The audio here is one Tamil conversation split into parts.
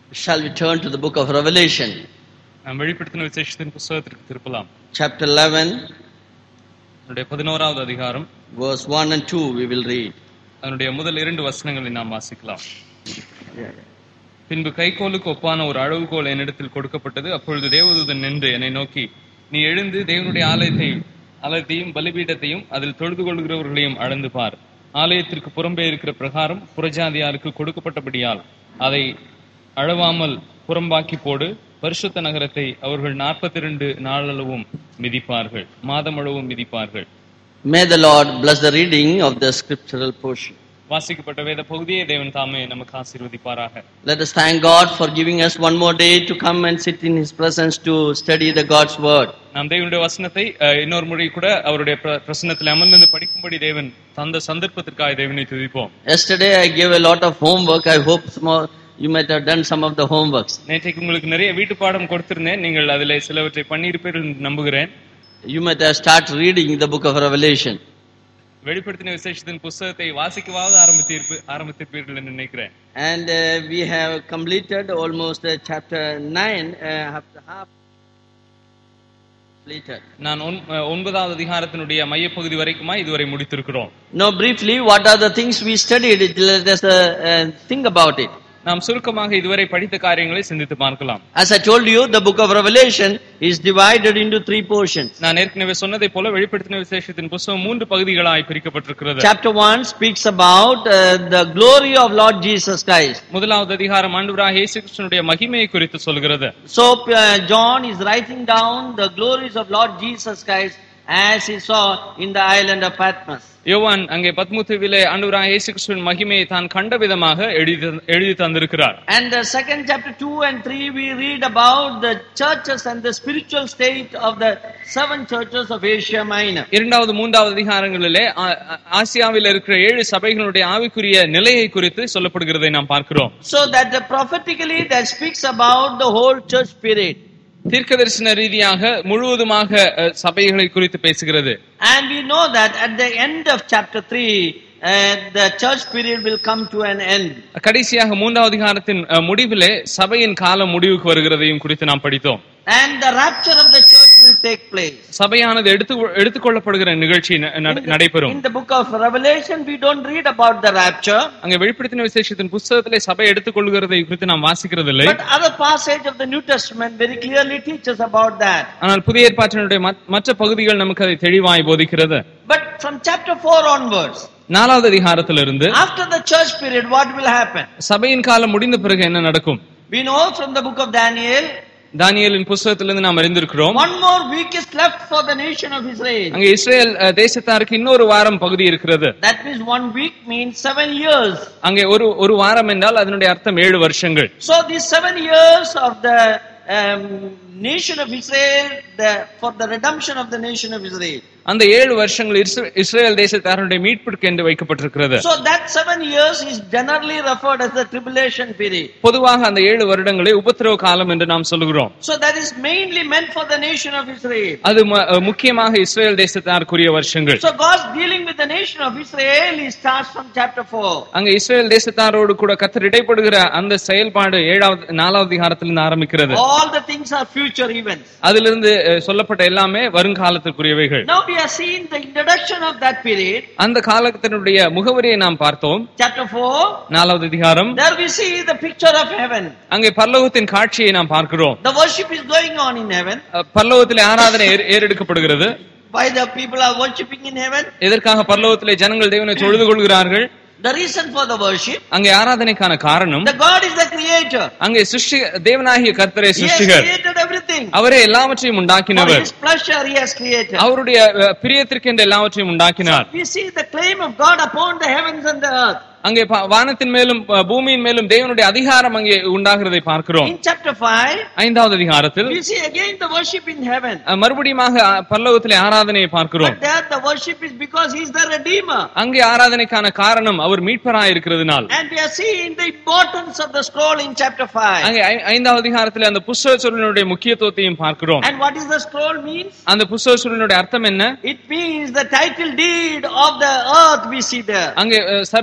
Shall we turn to the book of Revelation, நாம் வெளிப்படுத்தின விசேஷத்தின் புஸ்தகத்திற்கு திருப்பலாம் chapter 11, அதனுடைய பதினோராவது அதிகாரம் verse 1 and 2, we will read. அதனுடைய முதல் இரண்டு வசனங்களை நாம் வாசிக்கலாம் பின்பு கைகோலுக்கு ஒப்பான ஒரு அளவுகோல் என்னிடத்தில் கொடுக்கப்பட்டது அப்பொழுது தேவதூதன் நின்று என்னை நோக்கி நீ எழுந்து தேவனுடைய ஆலயத்தை ஆலயத்தையும் பலிபீடத்தையும் அதில் தொழுது கொள்கிறவர்களையும் அளந்து பார் ஆலயத்திற்கு புறம்பே இருக்கிற பிரகாரம் புறஜாதியாருக்கு கொடுக்கப்பட்டபடியால் அதை அளவாமல் புறம்பாக்கி போடு பரிசுத்த நகரத்தை அவர்கள் நாற்பத்தி ரெண்டு நாளளவும் மிதிப்பார்கள் மாதமளவும் மிதிப்பார்கள் May the Lord bless the reading of the scriptural portion. வாசிக்கப்பட்ட வேத பகுதியை தேவன் தாமே நமக்கு ஆசீர்வதிப்பாராக Let us thank God for giving us one more day to come and sit in His presence to study the God's Word. நாம் தேவனுடைய வசனத்தை அஹ், இன்னொரு முறை கூட அவருடைய பிர- பிரசன்னத்தில் அமர்ந்து படிக்கும்படி தேவன் தந்த சந்தர்ப்பத்திற்காக தேவனை துதிப்போம் Yesterday I gave a lot of homework. I hope some of, you might have done some of the homeworks. நேற்றைக்கு உங்களுக்கு நிறைய வீட்டு பாடம் கொடுத்திருந்தேன் நீங்கள் அதில் சிலவற்றை பண்ணியிருப்பீர்கள் என்று நம்புகிறேன் You might have started reading the book of Revelation. வெளிப்படுத்தின விசேஷத்தின் புஸ்தகத்தை வாசிக்கவாவது ஆரம்பித்திருப்பு ஆரம்பித்திருப்பீர்கள் என்று நினைக்கிறேன் And uh, we have completed almost uh, chapter 9, uh, after half completed. நான் ஒன்- அஹ், ஒன்பதாவது அதிகாரத்தினுடைய மையப்பகுதி வரைக்குமா இதுவரை முடித்திருக்கிறோம் Now, briefly, what are the things we studied? Let us uh, uh, think about it. நாம் சுருக்கமாக இதுவரை படித்த காரியங்களை சிந்தித்து பார்க்கலாம் As I told you, the book of Revelation is divided into three portions. நான் ஏற்கனவே சொன்னதை போல வெளிப்படுத்தின விசேஷத்தின் புஸ்தகம் மூன்று பகுதிகளாய் பிரிக்கப்பட்டிருக்கிறது Chapter 1 speaks about uh, the glory of Lord Jesus Christ. முதலாவது அதிகாரம் ஆண்டவராக இயேசு கிறிஸ்துனுடைய மகிமையை குறித்து சொல்கிறது So, uh, John is writing down the glories of Lord Jesus Christ as he saw in the island of Patmos. யோவான் அங்கே பத்முத்துவிலே ஆண்டவராக இயேசு கிறிஸ்துவின் மகிமையை தான் கண்ட விதமாக எழுதி எழுதி தந்திருக்கிறார் And the second chapter 2 and 3 we read about the churches and the spiritual state of the seven churches of Asia Minor. இரண்டாவது மூன்றாவது அதிகாரங்களிலே ஆ- ஆ- ஆசியாவில் இருக்கிற ஏழு சபைகளுடைய ஆவிக்குரிய நிலையை குறித்து சொல்லப்படுகிறதை நாம் பார்க்கிறோம் So that the prophetically that speaks about the whole church period. தீர்க்கதரிசன ரீதியாக முழுவதுமாக அஹ், சபைகளை குறித்து பேசுகிறது And we know that at the end of chapter 3, uh, the church period will come to an end. கடைசியாக மூன்றாவது அதிகாரத்தின் அஹ், முடிவிலே சபையின் காலம் முடிவுக்கு வருகிறதையும் குறித்து நாம் படித்தோம் And the rapture of the church will take place. சபையானது எடுத்து எடுத்துக்கொள்ளப்படுகிற நிகழ்ச்சி ந- நட- நடைபெறும் In the book of Revelation, we don't read about the rapture, அங்க வெளிப்படுத்தின விசேஷத்தின் புஸ்தகத்திலே சபை எடுத்துக்கொள்கிறதை குறித்து நாம் வாசிக்கிறதில்லை but other passage of the New Testament very clearly teaches about that. ஆனால் புதிய ஏற்பாட்டினுடைய மத்- மற்ற பகுதிகள் நமக்கு அதை தெளிவாய் போதிக்கிறது But from chapter 4 onwards, நாலாவது அதிகாரத்திலிருந்து after the church period, what will happen? சபையின் காலம் முடிந்த பிறகு என்ன நடக்கும் We know from the book of Daniel, தானியேலின் புஸ்தகத்திலிருந்து நாம் அறிந்திருக்கிறோம் one more week is left for the nation of Israel. அங்க இஸ்ரேல் அஹ், தேசத்தாருக்கு இன்னொரு வாரம் பகுதி இருக்கிறது That means one week means seven years. அங்கே ஒரு ஒரு வாரம் என்றால் அதனுடைய அர்த்தம் ஏழு வருஷங்கள் So these seven years of the um, nation of Israel, the, for the redemption of the nation of Israel. அந்த ஏழு வருஷங்கள் இஸ்ர- இஸ்ரேல் தேசத்தாருடைய மீட்பிற்கு என்று வைக்கப்பட்டிருக்கிறது So that seven years is generally referred as the tribulation period. பொதுவாக அந்த ஏழு வருடங்களை உபத்திரவ காலம் என்று நாம் சொல்லுகிறோம் So that is mainly meant for the nation of Israel. அது ம- அஹ், முக்கியமாக இஸ்ரேல் தேசத்தாருக்குரிய வருஷங்கள் So God's dealing with the nation of Israel, he starts from chapter 4. அங்க இஸ்ரேல் தேசத்தாரோடு கூட கத்தர் இடைப்படுகிற அந்த செயல்பாடு ஏழாவது நாலாவது அதிகாரத்திலிருந்து ஆரம்பிக்கிறது All the things are future events. அதிலிருந்து அஹ், சொல்லப்பட்ட எல்லாமே வருங்காலத்திற்குரியவைகள் Now we are seeing the introduction of that period. அந்த காலத்தினுடைய முகவரியை நாம் பார்த்தோம் Chapter 4, நாலாவது அதிகாரம் there we see the picture of heaven. அங்கே பரலோகத்தின் காட்சியை நாம் பார்க்கிறோம் The worship is going on in heaven. அஹ், பரலோகத்திலே ஆராதனை ஏற்- ஏறெடுக்கப்படுகிறது Why the people are worshipping in heaven? எதற்காக பரலோகத்திலே ஜனங்கள் தேவனை தொழுது கொள்கிறார்கள் The reason for the worship, அங்கே ஆராதனைக்கான காரணம் the God is the creator. அங்கே சிருஷ்டி தேவனாகிய கர்த்தரே He has சிருஷ்டிகர் created everything. அவரே எல்லாவற்றையும் For உண்டாக்கினவர் his pleasure he has created. அவருடைய அஹ், பிரியத்திற்கென்று எல்லாவற்றையும் உண்டாக்கினார் We see the claim of God upon the heavens and the earth. அங்கே ப- வானத்தின் மேலும் அஹ், பூமியின் மேலும் தேவனுடைய அதிகாரம் அங்கே உண்டாகிறதை பார்க்கிறோம் In chapter 5, ஐந்தாவது அதிகாரத்தில் we see again the worship in heaven. அஹ், மறுபடியுமாக அஹ், பரலோகத்திலே ஆராதனையை பார்க்கிறோம் But there the worship is because he is the redeemer. அங்கே ஆராதனைக்கான காரணம் அவர் மீட்பராய் இருக்கிறதுனால் And we are seeing the importance of the scroll in chapter 5. அங்கே ஐ- ஐந்தாவது அதிகாரத்தில் அந்த புஸ்தக சொல்லினுடைய முக்கியத்துவத்தையும் பார்க்கிறோம் And what is the scroll means? அந்த புஸ்தக சொல்லினுடைய அர்த்தம் என்ன It means the title deed of the earth we see there. அங்கே அஹ், சர்வ லோகத்தின்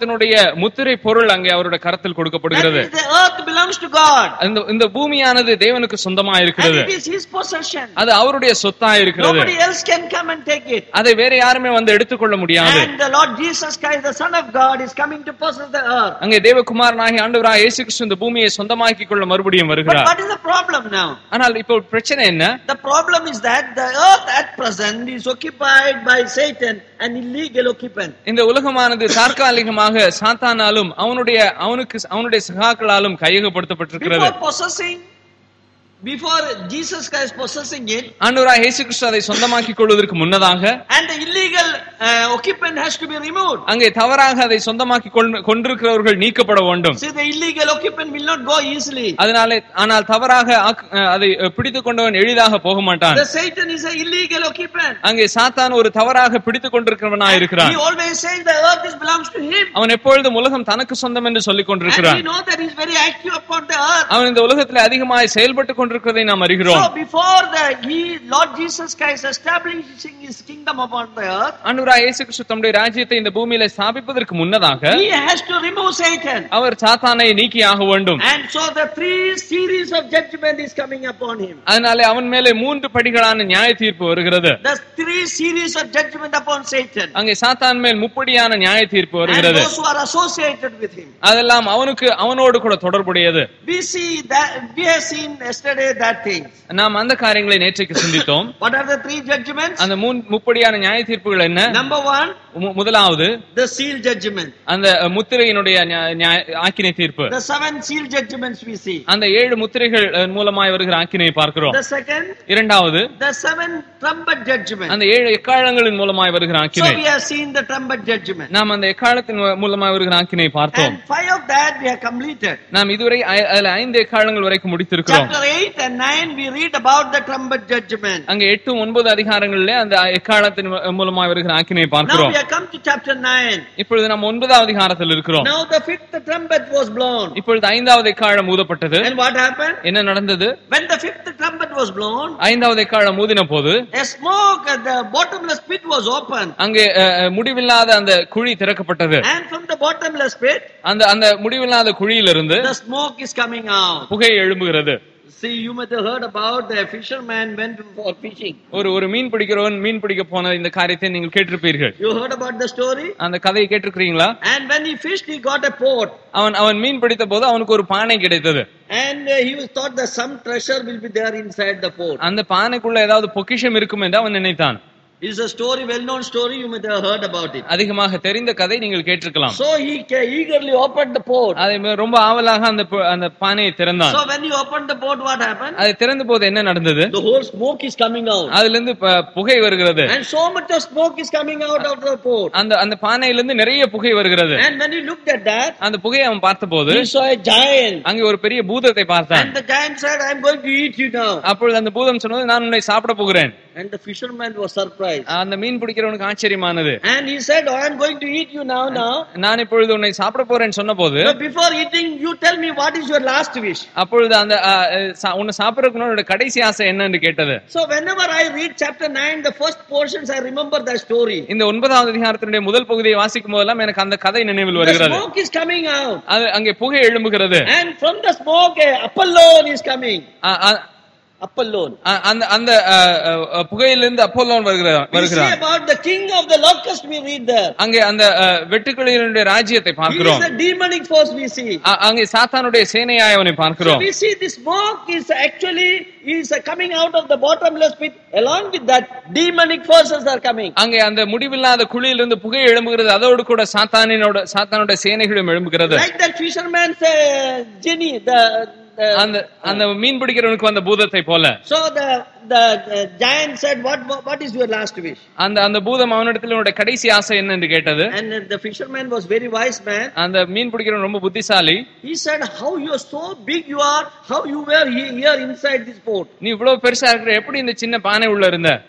விசுவாசத்தினுடைய முத்திரை பொருள் அங்கே அவருடைய கரத்தில் That கொடுக்கப்படுகிறது is the earth belongs to God. இந்த இந்த பூமியானது தேவனுக்கு சொந்தமா And இருக்கிறது it is his possession. அது அவருடைய சொத்தா இருக்கிறது Nobody else can come and take it. அதை வேற யாருமே வந்து எடுத்துக்கொள்ள முடியாது And the Lord Jesus Christ, the Son of God, is coming to possess the earth. அங்கே தேவகுமாரனாகி ஆண்டவராக இயேசு கிறிஸ்து இந்த பூமியை சொந்தமாக்கி கொள்ள மறுபடியும் But வருகிறார் what is the problem now? ஆனால் இப்போ பிரச்சனை என்ன The problem is that the earth at present is occupied by Satan, an illegal occupant. இந்த உலகமானது தற்காலிகமாக சாத்தானாலும் அவனுடைய அவனுக்கு அவனுடைய சகாக்களாலும் கையகப்படுத்தப்பட்டிருக்கிறது Before possessing, before Jesus Christ possessing it, ஆண்டவராக இயேசு கிறிஸ்து அதை சொந்தமாக்கிக் கொள்வதற்கு முன்னதாக and the illegal uh, occupant has to be removed. அங்கே தவறாக அதை சொந்தமாக்கி கொண்டு- கொண்டிருக்கிறவர்கள் நீக்கப்பட வேண்டும் See, the illegal occupant will not go easily. அதனாலே ஆனால் தவறாக ஆக்- அதை பிடித்துக் கொண்டவன் எளிதாக போக மாட்டான் The Satan is an illegal occupant. அங்கே சாத்தான் ஒரு தவறாக பிடித்துக் கொண்டிருக்கிறவனா இருக்கிறான் He always says the earth is belongs to him. அவன் எப்பொழுதும் உலகம் தனக்கு சொந்தம் என்று சொல்லிக் And கொண்டிருக்கிறான் we know that he's very active upon the earth. அவன் இந்த உலகத்தில் அதிகமாய் செயல்பட்டுக் கொண்டிருக்கிறதை நாம் அறிகிறோம் So before the he, Lord Jesus Christ establishing his kingdom upon the earth, Anura இயேசு கிறிஸ்து தம்முடைய ராஜ்யத்தை இந்த பூமியில ஸ்தாபிப்பதற்கு முன்னதாக he has to remove Satan. அவர் சாத்தானை நீக்கி ஆக வேண்டும் And so the three series of judgment is coming upon him. அதனாலே அவன் மேலே மூன்று படிகளான நியாய தீர்ப்பு வருகிறது The three series of judgment upon Satan. அங்கே சாத்தான் மேல் முப்படியான நியாய தீர்ப்பு And வருகிறது those who are associated with him. அதெல்லாம் அவனுக்கு அவனோடு கூட தொடர்புடையது We see that we have seen yesterday that thing. நாம் அந்த காரியங்களை நேற்றைக்கு சிந்தித்தோம் What are the three judgments? அந்த மூன் முப்படியான நியாய தீர்ப்புகள் என்ன Number one, மு- முதலாவது the seal judgment. அந்த முத்திரையினுடைய நியா- நியாய- ஆக்கினை தீர்ப்பு The seven seal judgments we see. அந்த ஏழு முத்திரைகள் அஹ், மூலமாய் வருகிற ஆக்கினையை பார்க்கிறோம் The second, இரண்டாவது the seven trumpet judgment. அந்த ஏழு எக்காலங்களின் மூலமாய் வருகிற So ஆக்கினை we have seen the trumpet judgment. நாம் அந்த எக்காலத்தின் மூ- மூலமாய் வருகிற ஆக்கினை பார்த்தோம் And five of that we have completed. நாம் இதுவரை ஐ- அதுல ஐந்து எக்காலங்கள் வரைக்கும் முடித்திருக்கிறோம் Chapter 8 and 9 we read about the trumpet judgment. அங்க எட்டு ஒன்பது அதிகாரங்களிலே அந்த எக்காலத்தின் மூ- மூலமாய் வருகிற ஆக்கினை Now பார்க்கிறோம் we have come to chapter 9. இப்பொழுது நம்ம ஒன்பதாவது அதிகாரத்தில் இருக்கிறோம் Now the fifth trumpet was blown. இப்பொழுது ஐந்தாவது எக்காலம் ஊதப்பட்டது And what happened? என்ன நடந்தது When the fifth trumpet was blown, ஐந்தாவது எக்காலம் ஊதின போது a smoke at the bottomless pit was opened. அங்கே அஹ், அஹ், முடிவில்லாத அந்த குழி திறக்கப்பட்டது And from the bottomless pit, அந்த அந்த முடிவில்லாத குழியிலிருந்து the smoke is coming out. புகை எழும்புகிறது See, you might have heard about the fisherman went for fishing. ஒரு ஒரு மீன் பிடிக்கிறவன் மீன் பிடிக்க போன இந்த காரியத்தை நீங்கள் கேட்டிருப்பீர்கள் You heard about the story? அந்த கதையை கேட்டிருக்கிறீங்களா And when he fished, he got a pot. அவன் அவன் மீன் பிடித்த போது அவனுக்கு ஒரு பானை கிடைத்தது And uh, he was thought that some treasure will be there inside the pot. அந்த பானைக்குள்ள ஏதாவது பொக்கிஷம் இருக்கும் என்று அவன் நினைத்தான் It's a story, well-known story. You might have heard about it. அதிகமாக தெரிந்த கதை நீங்கள் கேட்டிருக்கலாம் So he ca- eagerly opened the pot. அதை ம- ரொம்ப ஆவலாக அந்த பு- அந்த பானையை திறந்தான் So when he opened the pot, what happened? அதை திறந்த போது என்ன நடந்தது The whole smoke is coming out. அதுல இருந்து ப- புகை வருகிறது And so much of smoke is coming out of the pot. அந்த அந்த பானையிலிருந்து நிறைய புகை வருகிறது And when he looked at that, அந்த புகையை அவன் பார்த்தபோது he saw a giant. அங்கே ஒரு பெரிய பூதத்தை பார்த்தான் And the giant said, I'm going to eat you now. அப்பொழுது அந்த பூதம் சொன்னது நான் உன்னை சாப்பிட போகிறேன் And the fisherman was surprised. அந்த மீன் பிடிக்கிறவனுக்கு ஆச்சரியமானது And he said, oh, I'm going to eat you now, now. நான் இப்பொழுது உன்னை சாப்பிட போறேன்னு சொன்ன போது But before eating, you tell me what is your last wish. அப்பொழுது அந்த ஆ, சா- உன்னை சாப்பிடறதுக்கு உன்னோட கடைசி ஆசை என்னன்னு கேட்டது So whenever I read chapter 9, the first portions, I remember that story. இந்த ஒன்பதாவது அதிகாரத்தினுடைய முதல் பகுதியை வாசிக்கும் போதெல்லாம் எனக்கு அந்த கதை நினைவில் The வருகிறது smoke is coming out. அது அங்கே புகை எழும்புகிறது And from the smoke, a Apollon is coming. A- a- Apollon. அ- அந்த அந்த அ, அ, புகையிலிருந்து அப்போலோன் வருகிறான் We see வருகிறான் about the king of the locust, we read there. அங்கே அந்த அ, வெட்டுக்கிளியினுடைய ராஜ்யத்தை He is பார்க்கிறோம் the demonic force we see. அ- அங்கே சாத்தானுடைய சேனையாய் அவனை So பார்க்கிறோம் we see the smoke is actually is coming out of the bottomless pit. Along with that, demonic forces are coming. அங்கே அந்த முடிவில்லாத குழியிலிருந்து புகை எழும்புகிறது அதோடு கூட சாத்தானினோட சாத்தானுடைய சேனைகளும் எழும்புகிறது Like that fisherman's uh, genie, the, அந்த the அந்த மீன் பிடிக்கிறவனுக்கு வந்த பூதத்தை போல so the the uh, giant said, "What what is your last wish?" அந்த அந்த பூதம் அவனிடத்தில் உன்னுடைய கடைசி ஆசை என்ன என்று கேட்டது And uh, the fisherman was very wise man. அந்த மீன் பிடிக்கிறவன் ரொம்ப புத்திசாலி He said, "How you are so big you are? How you were he- here inside this boat?" நீ இவ்வளவு பெருசா இருக்கிற எப்படி இந்த சின்ன பானை உள்ள இருந்த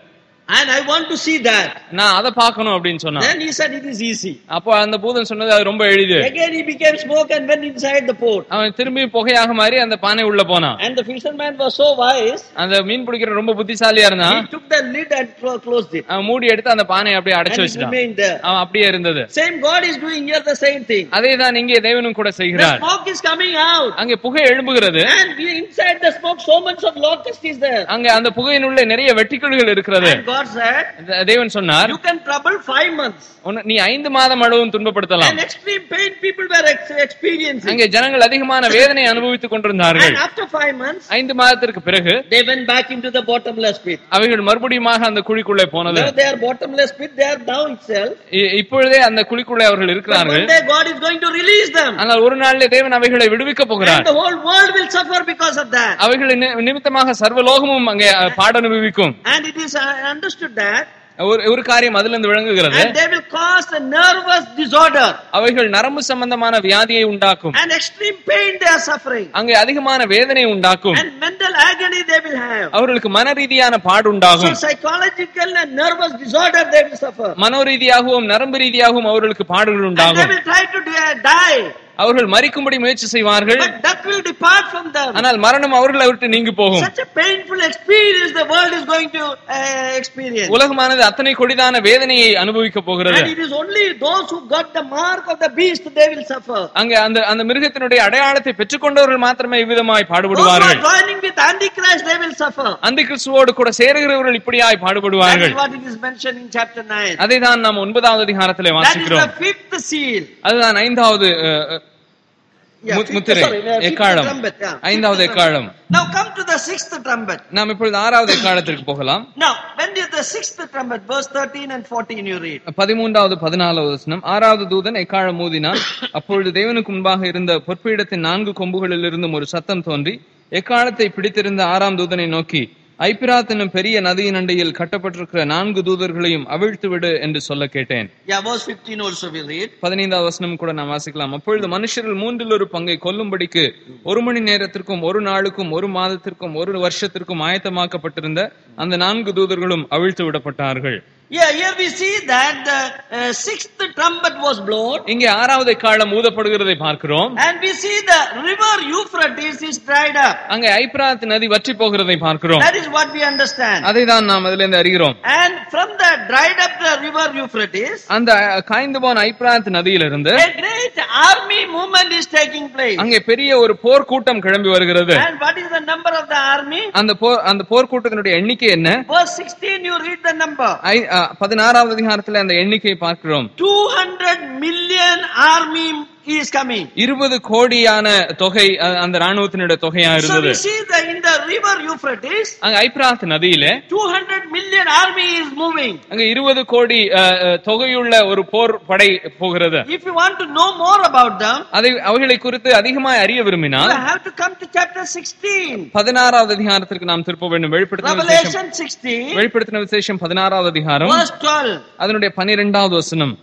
And I want to see that. நான் அதை பார்க்கணும் அப்படின்னு சொன்னான் Then he said it is easy. அப்போ அந்த பூதன் சொன்னது அது ரொம்ப எளிது Again he became smoke and went inside the port. அவன் திரும்பி புகையாக மாறி அந்த பானை உள்ள போனான் And the fisherman was so wise, அந்த மீன் பிடிக்கிற ரொம்ப புத்திசாலியா இருந்தான் he took the lid and clo- closed it. அவன் மூடி எடுத்து அந்த பானையை அப்படியே And அடைச்சு it வச்சுட்டான் remained there. அவன் அப்படியே இருந்தது Same God is doing here the same thing. அதே தான் இங்கே தேவனும் கூட The செய்கிறார் smoke is coming out. அங்கே புகை எழும்புகிறது And we- inside the smoke, so much of locust is there. அங்க அந்த புகையினுள்ள நிறைய வெட்டிக்குள்கள் இருக்கிறது And God said, த- தேவன் சொன்னார் you can trouble five months. உன்னை- நீ ஐந்து மாதம் அளவும் துன்பப்படுத்தலாம் And extreme pain people were ex- experiencing. அங்கே ஜனங்கள் அதிகமான வேதனை அனுபவித்துக் கொண்டிருந்தார்கள் And after five months, ஐந்து மாதத்திற்கு பிறகு they went back into the bottomless pit. அவைகள் மறுபடியுமாக அந்த குழிக்குள்ளே போனது Now they are bottomless pit, they are now itself. இ- இப்பொழுதே அந்த குழிக்குள்ளே அவர்கள் But இருக்கிறார்கள் one day God is going to release them. ஆனால் ஒரு நாளிலே தேவன் அவைகளை விடுவிக்க போகிறார் And the whole world will suffer because of that. அவைகள் நி- நிமித்தமாக சர்வலோகமும் அங்கே அஹ், பாட அனுபவிக்கும் And it is uh, understood that. ஒரு ஒரு காரியம் அதுல இருந்து விளங்குகிறது And they will cause a nervous disorder. அவைகள் நரம்பு சம்பந்தமான வியாதியை உண்டாக்கும் And extreme pain they are suffering. அங்கே அதிகமான வேதனை உண்டாக்கும் And mental agony they will have. அவர்களுக்கு மன ரீதியான பாடு So உண்டாகும் psychological and nervous disorder they will suffer. மனோ ரீதியாகவும் நரம்பு ரீதியாகவும் அவர்களுக்கு பாடுகள் And they உண்டாகும் will try to di- die. அவர்கள் மறிக்கும்படி முயற்சி செய்வார்கள் But death will depart from them. ஆனால் மரணம் அவர்களை விட்டு நீங்கி போகும் Such a painful experience the world is going to uh, experience. உலகமானது அத்தனை கொடிதான வேதனையை அனுபவிக்க போகிறது And it is only those who got the mark of the beast they will suffer. அங்கே அந்த அந்த மிருகத்தினுடைய அடையாளத்தை பெற்றுக்கொண்டவர்கள் மாத்திரமே இவ்விதமாய் Those who பாடுபடுவார்கள் are joining with Antichrist they will suffer. அந்த கிறிஸ்துவோடு கூட சேருகிறவர்கள் இப்படியாய் That பாடுபடுவார்கள் is what it is mentioned in chapter 9. அதை தான் நாம் ஒன்பதாவது அதிகாரத்திலே That is வாசிக்கிறோம் the fifth seal. அதுதான் ஐந்தாவது அஹ், அஹ், Yeah, மு- fifth- முத்திரை sorry, uh, fifth எக்காலம் trumpet, yeah, fifth ஐந்தாவது trumpet. எக்காலம் Now come to the sixth trumpet. நாம் இப்பொழுது ஆறாவது எக்காலத்திற்கு போகலாம் Now, when is the sixth trumpet? Verse 13 and 14 you read. பதிமூன்றாவது பதினாலாவது வசனம் ஆறாவது தூதன் எக்காலம் ஊதினான் அப்பொழுது தேவனுக்கு முன்பாக இருந்த பொற்பீடத்தின் நான்கு கொம்புகளில் இருந்தும் ஒரு சத்தம் தோன்றி எக்காலத்தை பிடித்திருந்த ஆறாம் தூதனை நோக்கி ஐப்பிராத் என்னும் பெரிய நதியின் அண்டையில் கட்டப்பட்டிருக்கிற நான்கு தூதர்களையும் அவிழ்த்து விடு என்று சொல்ல கேட்டேன் Yeah, verse 15 also we read. பதினைந்தாவது வசனம் கூட நாம் வாசிக்கலாம் அப்பொழுது மனுஷரில் மூன்றில் ஒரு பங்கை கொல்லும்படிக்கு ஒரு மணி நேரத்திற்கும் ஒரு நாளுக்கும் ஒரு மாதத்திற்கும் ஒரு வருஷத்திற்கும் ஆயத்தமாக்கப்பட்டிருந்த அந்த நான்கு தூதர்களும் அவிழ்த்து விடப்பட்டார்கள் Yeah, here we see that the uh, sixth trumpet was blown. இங்கே ஆறாவது காலம் ஊதப்படுகிறதை பார்க்கிறோம் And we see the river Euphrates is dried up. அங்கே ஐப்ராத் நதி வற்றி போகிறதை பார்க்கிறோம் That is what we understand. அதை தான் நாம் அதுல இருந்து அறிகிறோம் And from the dried up the river Euphrates, அந்த காய்ந்து போன ஐப்ராத் நதியிலிருந்து a great army movement is taking place. அங்கே பெரிய ஒரு போர்க்கூட்டம் கிளம்பி வருகிறது And what is the number of the army? அந்த போர் அந்த போர்க்கூட்டத்தினுடைய எண்ணிக்கை என்ன Verse 16 you read the number. ஐ- அ, பதினாறாவது அதிகாரத்துல அந்த எண்ணிக்கையை பார்க்கிறோம் 200 million army is coming. இருபது கோடியான தொகை அ, அந்த ராணுவத்தினுடைய தொகையா So இருந்தது we see that in the river Euphrates, அங்க ஐப்ராத் நதியில 200 million army is moving. அங்க இருபது கோடி அ, அ, தொகையுள்ள ஒரு போர் படை போகிறது If you want to know more about them, அதை அவைகளை குறித்து அதிகமாய் அறிய you விரும்பினால் have to come to chapter 16. பதினாறாவது அதிகாரத்திற்கு நாம் திருப்ப வேண்டும் வெளிப்படுத்தின விசேஷம் Revelation 16, வெளிப்படுத்தின விசேஷம் பதினாறாவது அதிகாரம் verse 12. அதனுடைய பனிரெண்டாவது வசனம்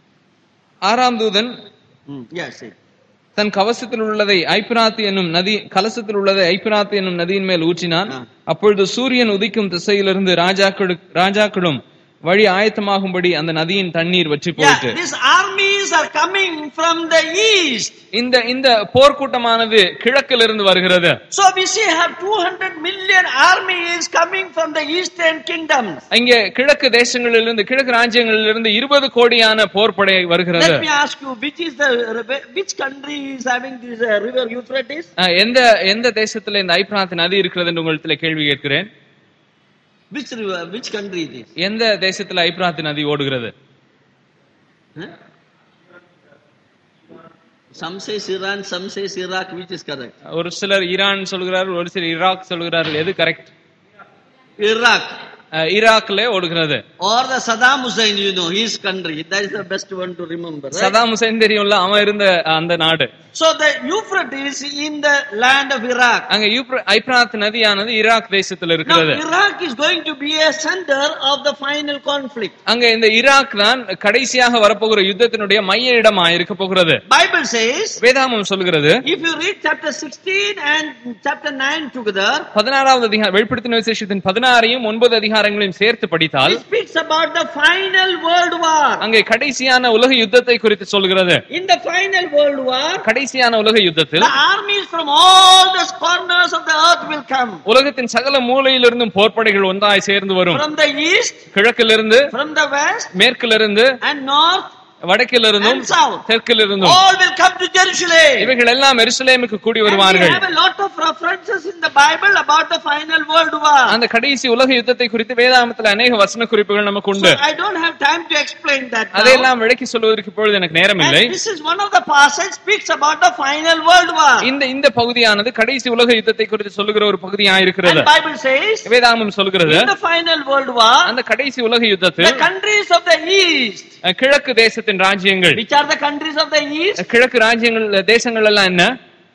ஆறாம் தூதன் Mm, Yes, see. தன் கவசத்தில் உள்ளதை ஐப்பிராத்து என்னும் நதி கலசத்தில் உள்ளதை ஐப்பிராத்து என்னும் நதியின் மேல் ஊற்றினான் ஆ. அப்பொழுது சூரியன் உதிக்கும் திசையிலிருந்து ராஜாக்களு ராஜாக்களும் வழி ஆயத்தமாகும்படி அந்த நதியின் தண்ணீர் வற்றி Yeah, போயிட்டு these armies are coming from the east. இந்த இந்த போர்க்கூட்டமானது கிழக்கிலிருந்து வருகிறது So we see have 200 million army is coming from the eastern kingdoms. இங்கே கிழக்கு தேசங்களிலிருந்து கிழக்கு ராஜ்யங்களிலிருந்து இருபது கோடியான போர்ப்படை வருகிறது Let me ask you, which is the which country is having this uh, river Euphrates? அஹ், எந்த எந்த தேசத்துல இந்த ஐப்ராத் நதி இருக்கிறது என்று உங்களிடத்துல கேள்வி கேட்கிறேன் Which river? Which country it is? எந்த தேசத்துல ஐப்ராத் நதி ஓடுகிறது Huh? Some say Iran, some say Iraq. Which is correct? ஒரு சிலர் ஈரான் சொல்கிறார்கள் ஒரு சிலர் ஈராக் சொல்கிறார்கள் எது கரெக்ட் Iraq ஈராக்ல ஓடுகிறது or the Saddam Hussein. You know his country. That is the best one to remember. Right? Saddam Hussein தெரியும்ல அவன் இருந்த அந்த நாடு So the Euphrates in the land of Iraq. அங்க யூப்ர- ஐப்ராத் நதியானது ஈராக் தேசத்துல Now இருக்கிறது Iraq is going to be a center of the final conflict. அங்க இந்த ஈராக் தான் கடைசியாக வரப்போகிற யுத்தத்தினுடைய மைய இடமா இருக்க போகிறது Bible says வேதாமம் சொல்கிறது if you read chapter 16 and chapter 9 together, பதினாறாவது அதிகாரம் வெளிப்படுத்தின விசேஷத்தின் பதினாறையும் ஒன்பது அதிகாரம் அதிகாரங்களையும் சேர்த்து படித்தால் it speaks about the final world war. அங்கே கடைசியான உலக யுத்தத்தை குறித்து சொல்கிறது In the final world war, கடைசியான உலக யுத்தத்தில் the armies from all the corners of the earth will come. உலகத்தின் சகல மூலையிலிருந்தும் போர்ப்படைகள் ஒன்றாய் சேர்ந்து வரும் From the east, கிழக்கிலிருந்து from the west, மேற்கிலிருந்து and north, வடக்கிலிருந்தும் and south. தெற்கிலிருந்தும் All will come to Jerusalem. இவைகள் எல்லாம் எருசலேமுக்கு கூடி And we வருவார்கள் have a lot of references in the Bible about the final world war. அந்த கடைசி உலக யுத்தத்தை குறித்து வேதாமத்தில் அநேக வசன குறிப்புகள் நமக்கு So உண்டு I don't have time to explain that now. அதையெல்லாம் விளக்கி சொல்வதற்கு இப்பொழுது எனக்கு நேரம் இல்லை And this is one of the passage speaks about the final world war. இந்த இந்த பகுதியானது கடைசி உலக யுத்தத்தை குறித்து சொல்லுகிற ஒரு பகுதியா இருக்கிறது And Bible says, வேதாமம் சொல்கிறது in the final world war, அந்த கடைசி உலக the யுத்தத்தில் countries of the east, அஹ், கிழக்கு தேசத்தின் ராஜ்யங்கள் which are the countries of the east, அஹ், கிழக்கு ராஜ்யங்கள் தேசங்கள் எல்லாம் என்ன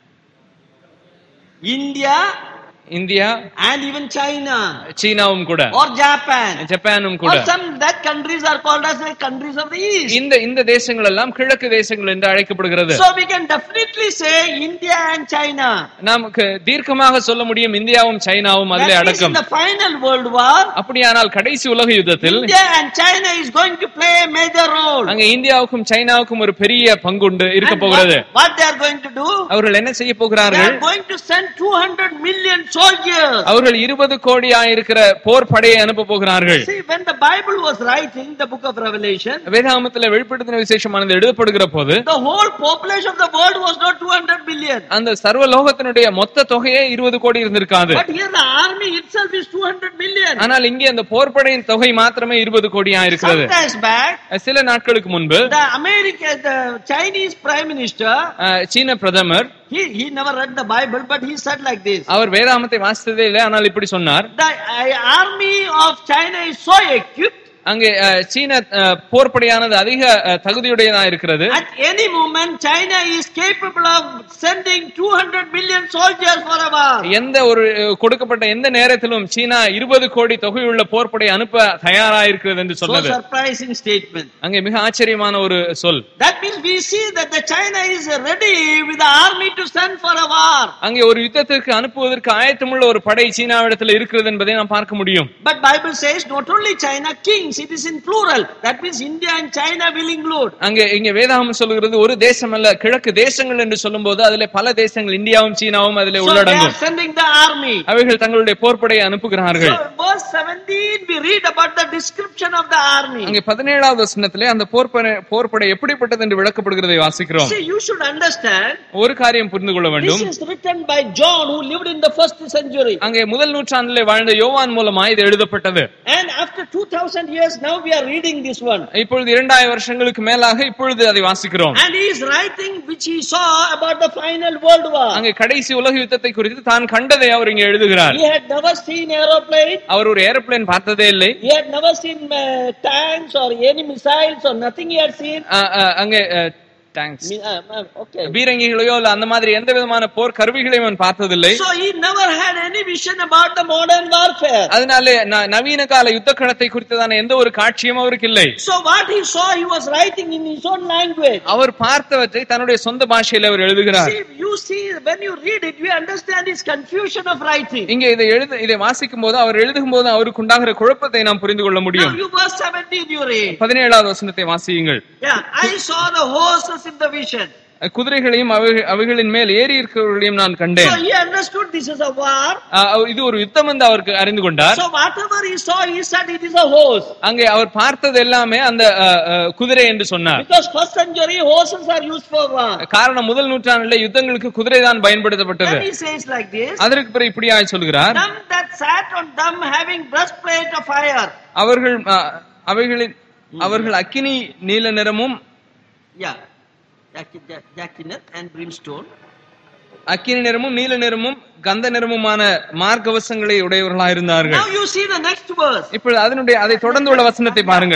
India India and even China சீனாவும் கூட or Japan. ஜப்பானும் Or கூட some that countries are called as the countries of the east. இந்த இந்த தேசங்கள் எல்லாம் கிழக்கு தேசங்கள் என்று அழைக்கப்படுகிறது So we can definitely say India and China. நமக்கு தீர்க்கமாக சொல்ல முடியும் இந்தியாவும் சைனாவும் அதிலே That means in அடக்கம் the final world war, அப்படியானால் கடைசி உலக யுத்தத்தில் India and China is going to play a major role. அங்க இந்தியாவுக்கும் சைனாவுக்கும் ஒரு பெரிய பங்குண்டு இருக்க And போகிறது what, what they are going to do? அவர்கள் என்ன செய்ய They போகிறார்கள் are going to send 200 million soldiers. அவர்கள் இருபது கோடியா இருக்கிற போர் படையை அனுப்ப போகிறார்கள் See, when the Bible was writing the book of Revelation, வேதாமத்துல வெளிப்படுத்தின விசேஷமானது எழுதப்படுகிற போது the whole population of the world was not 200 million. அந்த சர்வ லோகத்தினுடைய மொத்த தொகையே இருபது கோடி இருந்திருக்காது But here the army itself is 200 million. ஆனால் இங்கே அந்த போர்ப்படையின் தொகை மாத்திரமே இருபது கோடியா இருக்கிறது Sometimes back, சில நாட்களுக்கு முன்பு the American, the Chinese prime minister, அஹ், சீன பிரதமர் he, he never read the Bible, but he said like this. அவர் வேதாமத்தை வாசித்ததே இல்லை ஆனால் இப்படி சொன்னார் The uh, army of China is so equipped, அங்கே அஹ், சீன அஹ், போர்ப்படையானது அதிக அஹ், தகுதியுடையதா இருக்கிறது at any moment China is capable of sending 200 million soldiers for a war. எந்த ஒரு அஹ், கொடுக்கப்பட்ட எந்த நேரத்திலும் சீனா இருபது கோடி தொகையுள்ள போர்ப்படை அனுப்ப தயாரா இருக்கிறது என்று So சொன்னது surprising statement. அங்கே மிக ஆச்சரியமான ஒரு சொல் That means we see that the China is ready with the army to send for a war. அங்கே ஒரு யுத்தத்திற்கு அனுப்புவதற்கு ஆயத்தமுள்ள ஒரு படை சீனாவிடத்தில் இருக்கிறது என்பதை நாம் பார்க்க முடியும் But Bible says not only China kings, it is in plural. That means India and China will include. அங்கே இங்க வேதாகம் சொல்லுகிறது ஒரு தேசம் அல்ல கிழக்கு தேசங்கள் என்று சொல்லும்போது அதிலே பல தேசங்கள் இந்தியாவும் சீனாவும் அதிலே So they are உள்ளடங்கும் sending the army. அவைகள் தங்களுடைய போர்ப்படையை அனுப்புகிறார்கள் So verse 17 we read about the description of the army. அங்கே பதினேழாவது வசனத்திலே அந்த போர்ப்படை போர்ப்படை எப்படிப்பட்டது என்று விளக்கப்படுகிறதை வாசிக்கிறோம் See, you should understand ஒரு காரியம் புரிந்து கொள்ள this வேண்டும் is written by John who lived in the first century. அங்கே முதல் நூற்றாண்டிலே வாழ்ந்த யோவான் மூலமா இது எழுதப்பட்டது And after 2000 years now we are reading this one. இப்பொழுது இரண்டாயிரம் வருஷங்களுக்கு மேலாக இப்பொழுது அதை வாசிக்கிறோம் And he is writing which he saw about the final world war. அங்கே கடைசி உலக யுத்தத்தை குறித்து தான் கண்டதை அவர் இங்கே எழுதுகிறார் He had never seen aeroplane. அவர் ஒரு ஏரோப்ளேன் பார்த்ததே இல்லை He had never seen uh, tanks or any missiles or nothing he had seen. அஹ், அஹ், அங்கே thanks Mi- uh, uh, okay. பீரங்கிகளையோ இல்ல அந்த மாதிரி எந்த விதமான போர் கருவிகளையும் அவன் பார்த்ததில்லை So he never had any vision about the modern warfare. அதனாலே ந- நவீன கால யுத்த களத்தை குறித்ததான எந்த ஒரு காட்சியும் அவருக்கு இல்லை So what he saw, he was writing in his own language. அவர் பார்த்தவற்றை தன்னுடைய சொந்த பாஷையில அவர் எழுதுகிறார் See, you see, when you read it, you understand his confusion of writing. இங்க இதை எழுத இதை வாசிக்கும் போது அவர் எழுதும் போது அவருக்கு உண்டாகிற குழப்பத்தை நாம் புரிந்து கொள்ள Now முடியும் you verse 17 you read. பதினேழாவது வசனத்தை வாசியுங்கள் Yeah, I saw the horses in the vision. குதிரைகளையும் அவைக- அவைகளின் மேல் ஏறி இருக்கிறவர்களையும் நான் So கண்டேன் he understood this is a war. அஹ், இது ஒரு யுத்தம் என்று அவருக்கு அறிந்து கொண்டார் So whatever he saw, he said it is a horse. அங்கே அவர் பார்த்தது எல்லாமே அந்த அஹ், அஹ், குதிரை என்று சொன்னார் Because first century horses are used for war. காரணம் முதல் நூற்றாண்டிலே யுத்தங்களுக்கு குதிரை தான் பயன்படுத்தப்பட்டது Then he says like this. அதற்கு பிறகு இப்படியாய் சொல்கிறார் Them that sat on them having breastplate of fire. அவர்கள் அஹ், அவைகளின் அவர்கள் அக்கினி நீல நிறமும் Yeah. Jack- Jack- Jackineth and brimstone. அக்கினி நிறமும் நீல நிறமும் கந்த நிறமுமான மார்க்கவசங்களை உடையவர்களா இருந்தார்கள் Now you see the next verse. இப்பொழுது அதனுடைய அதை தொடர்ந்து உள்ள வசனத்தை பாருங்கள் The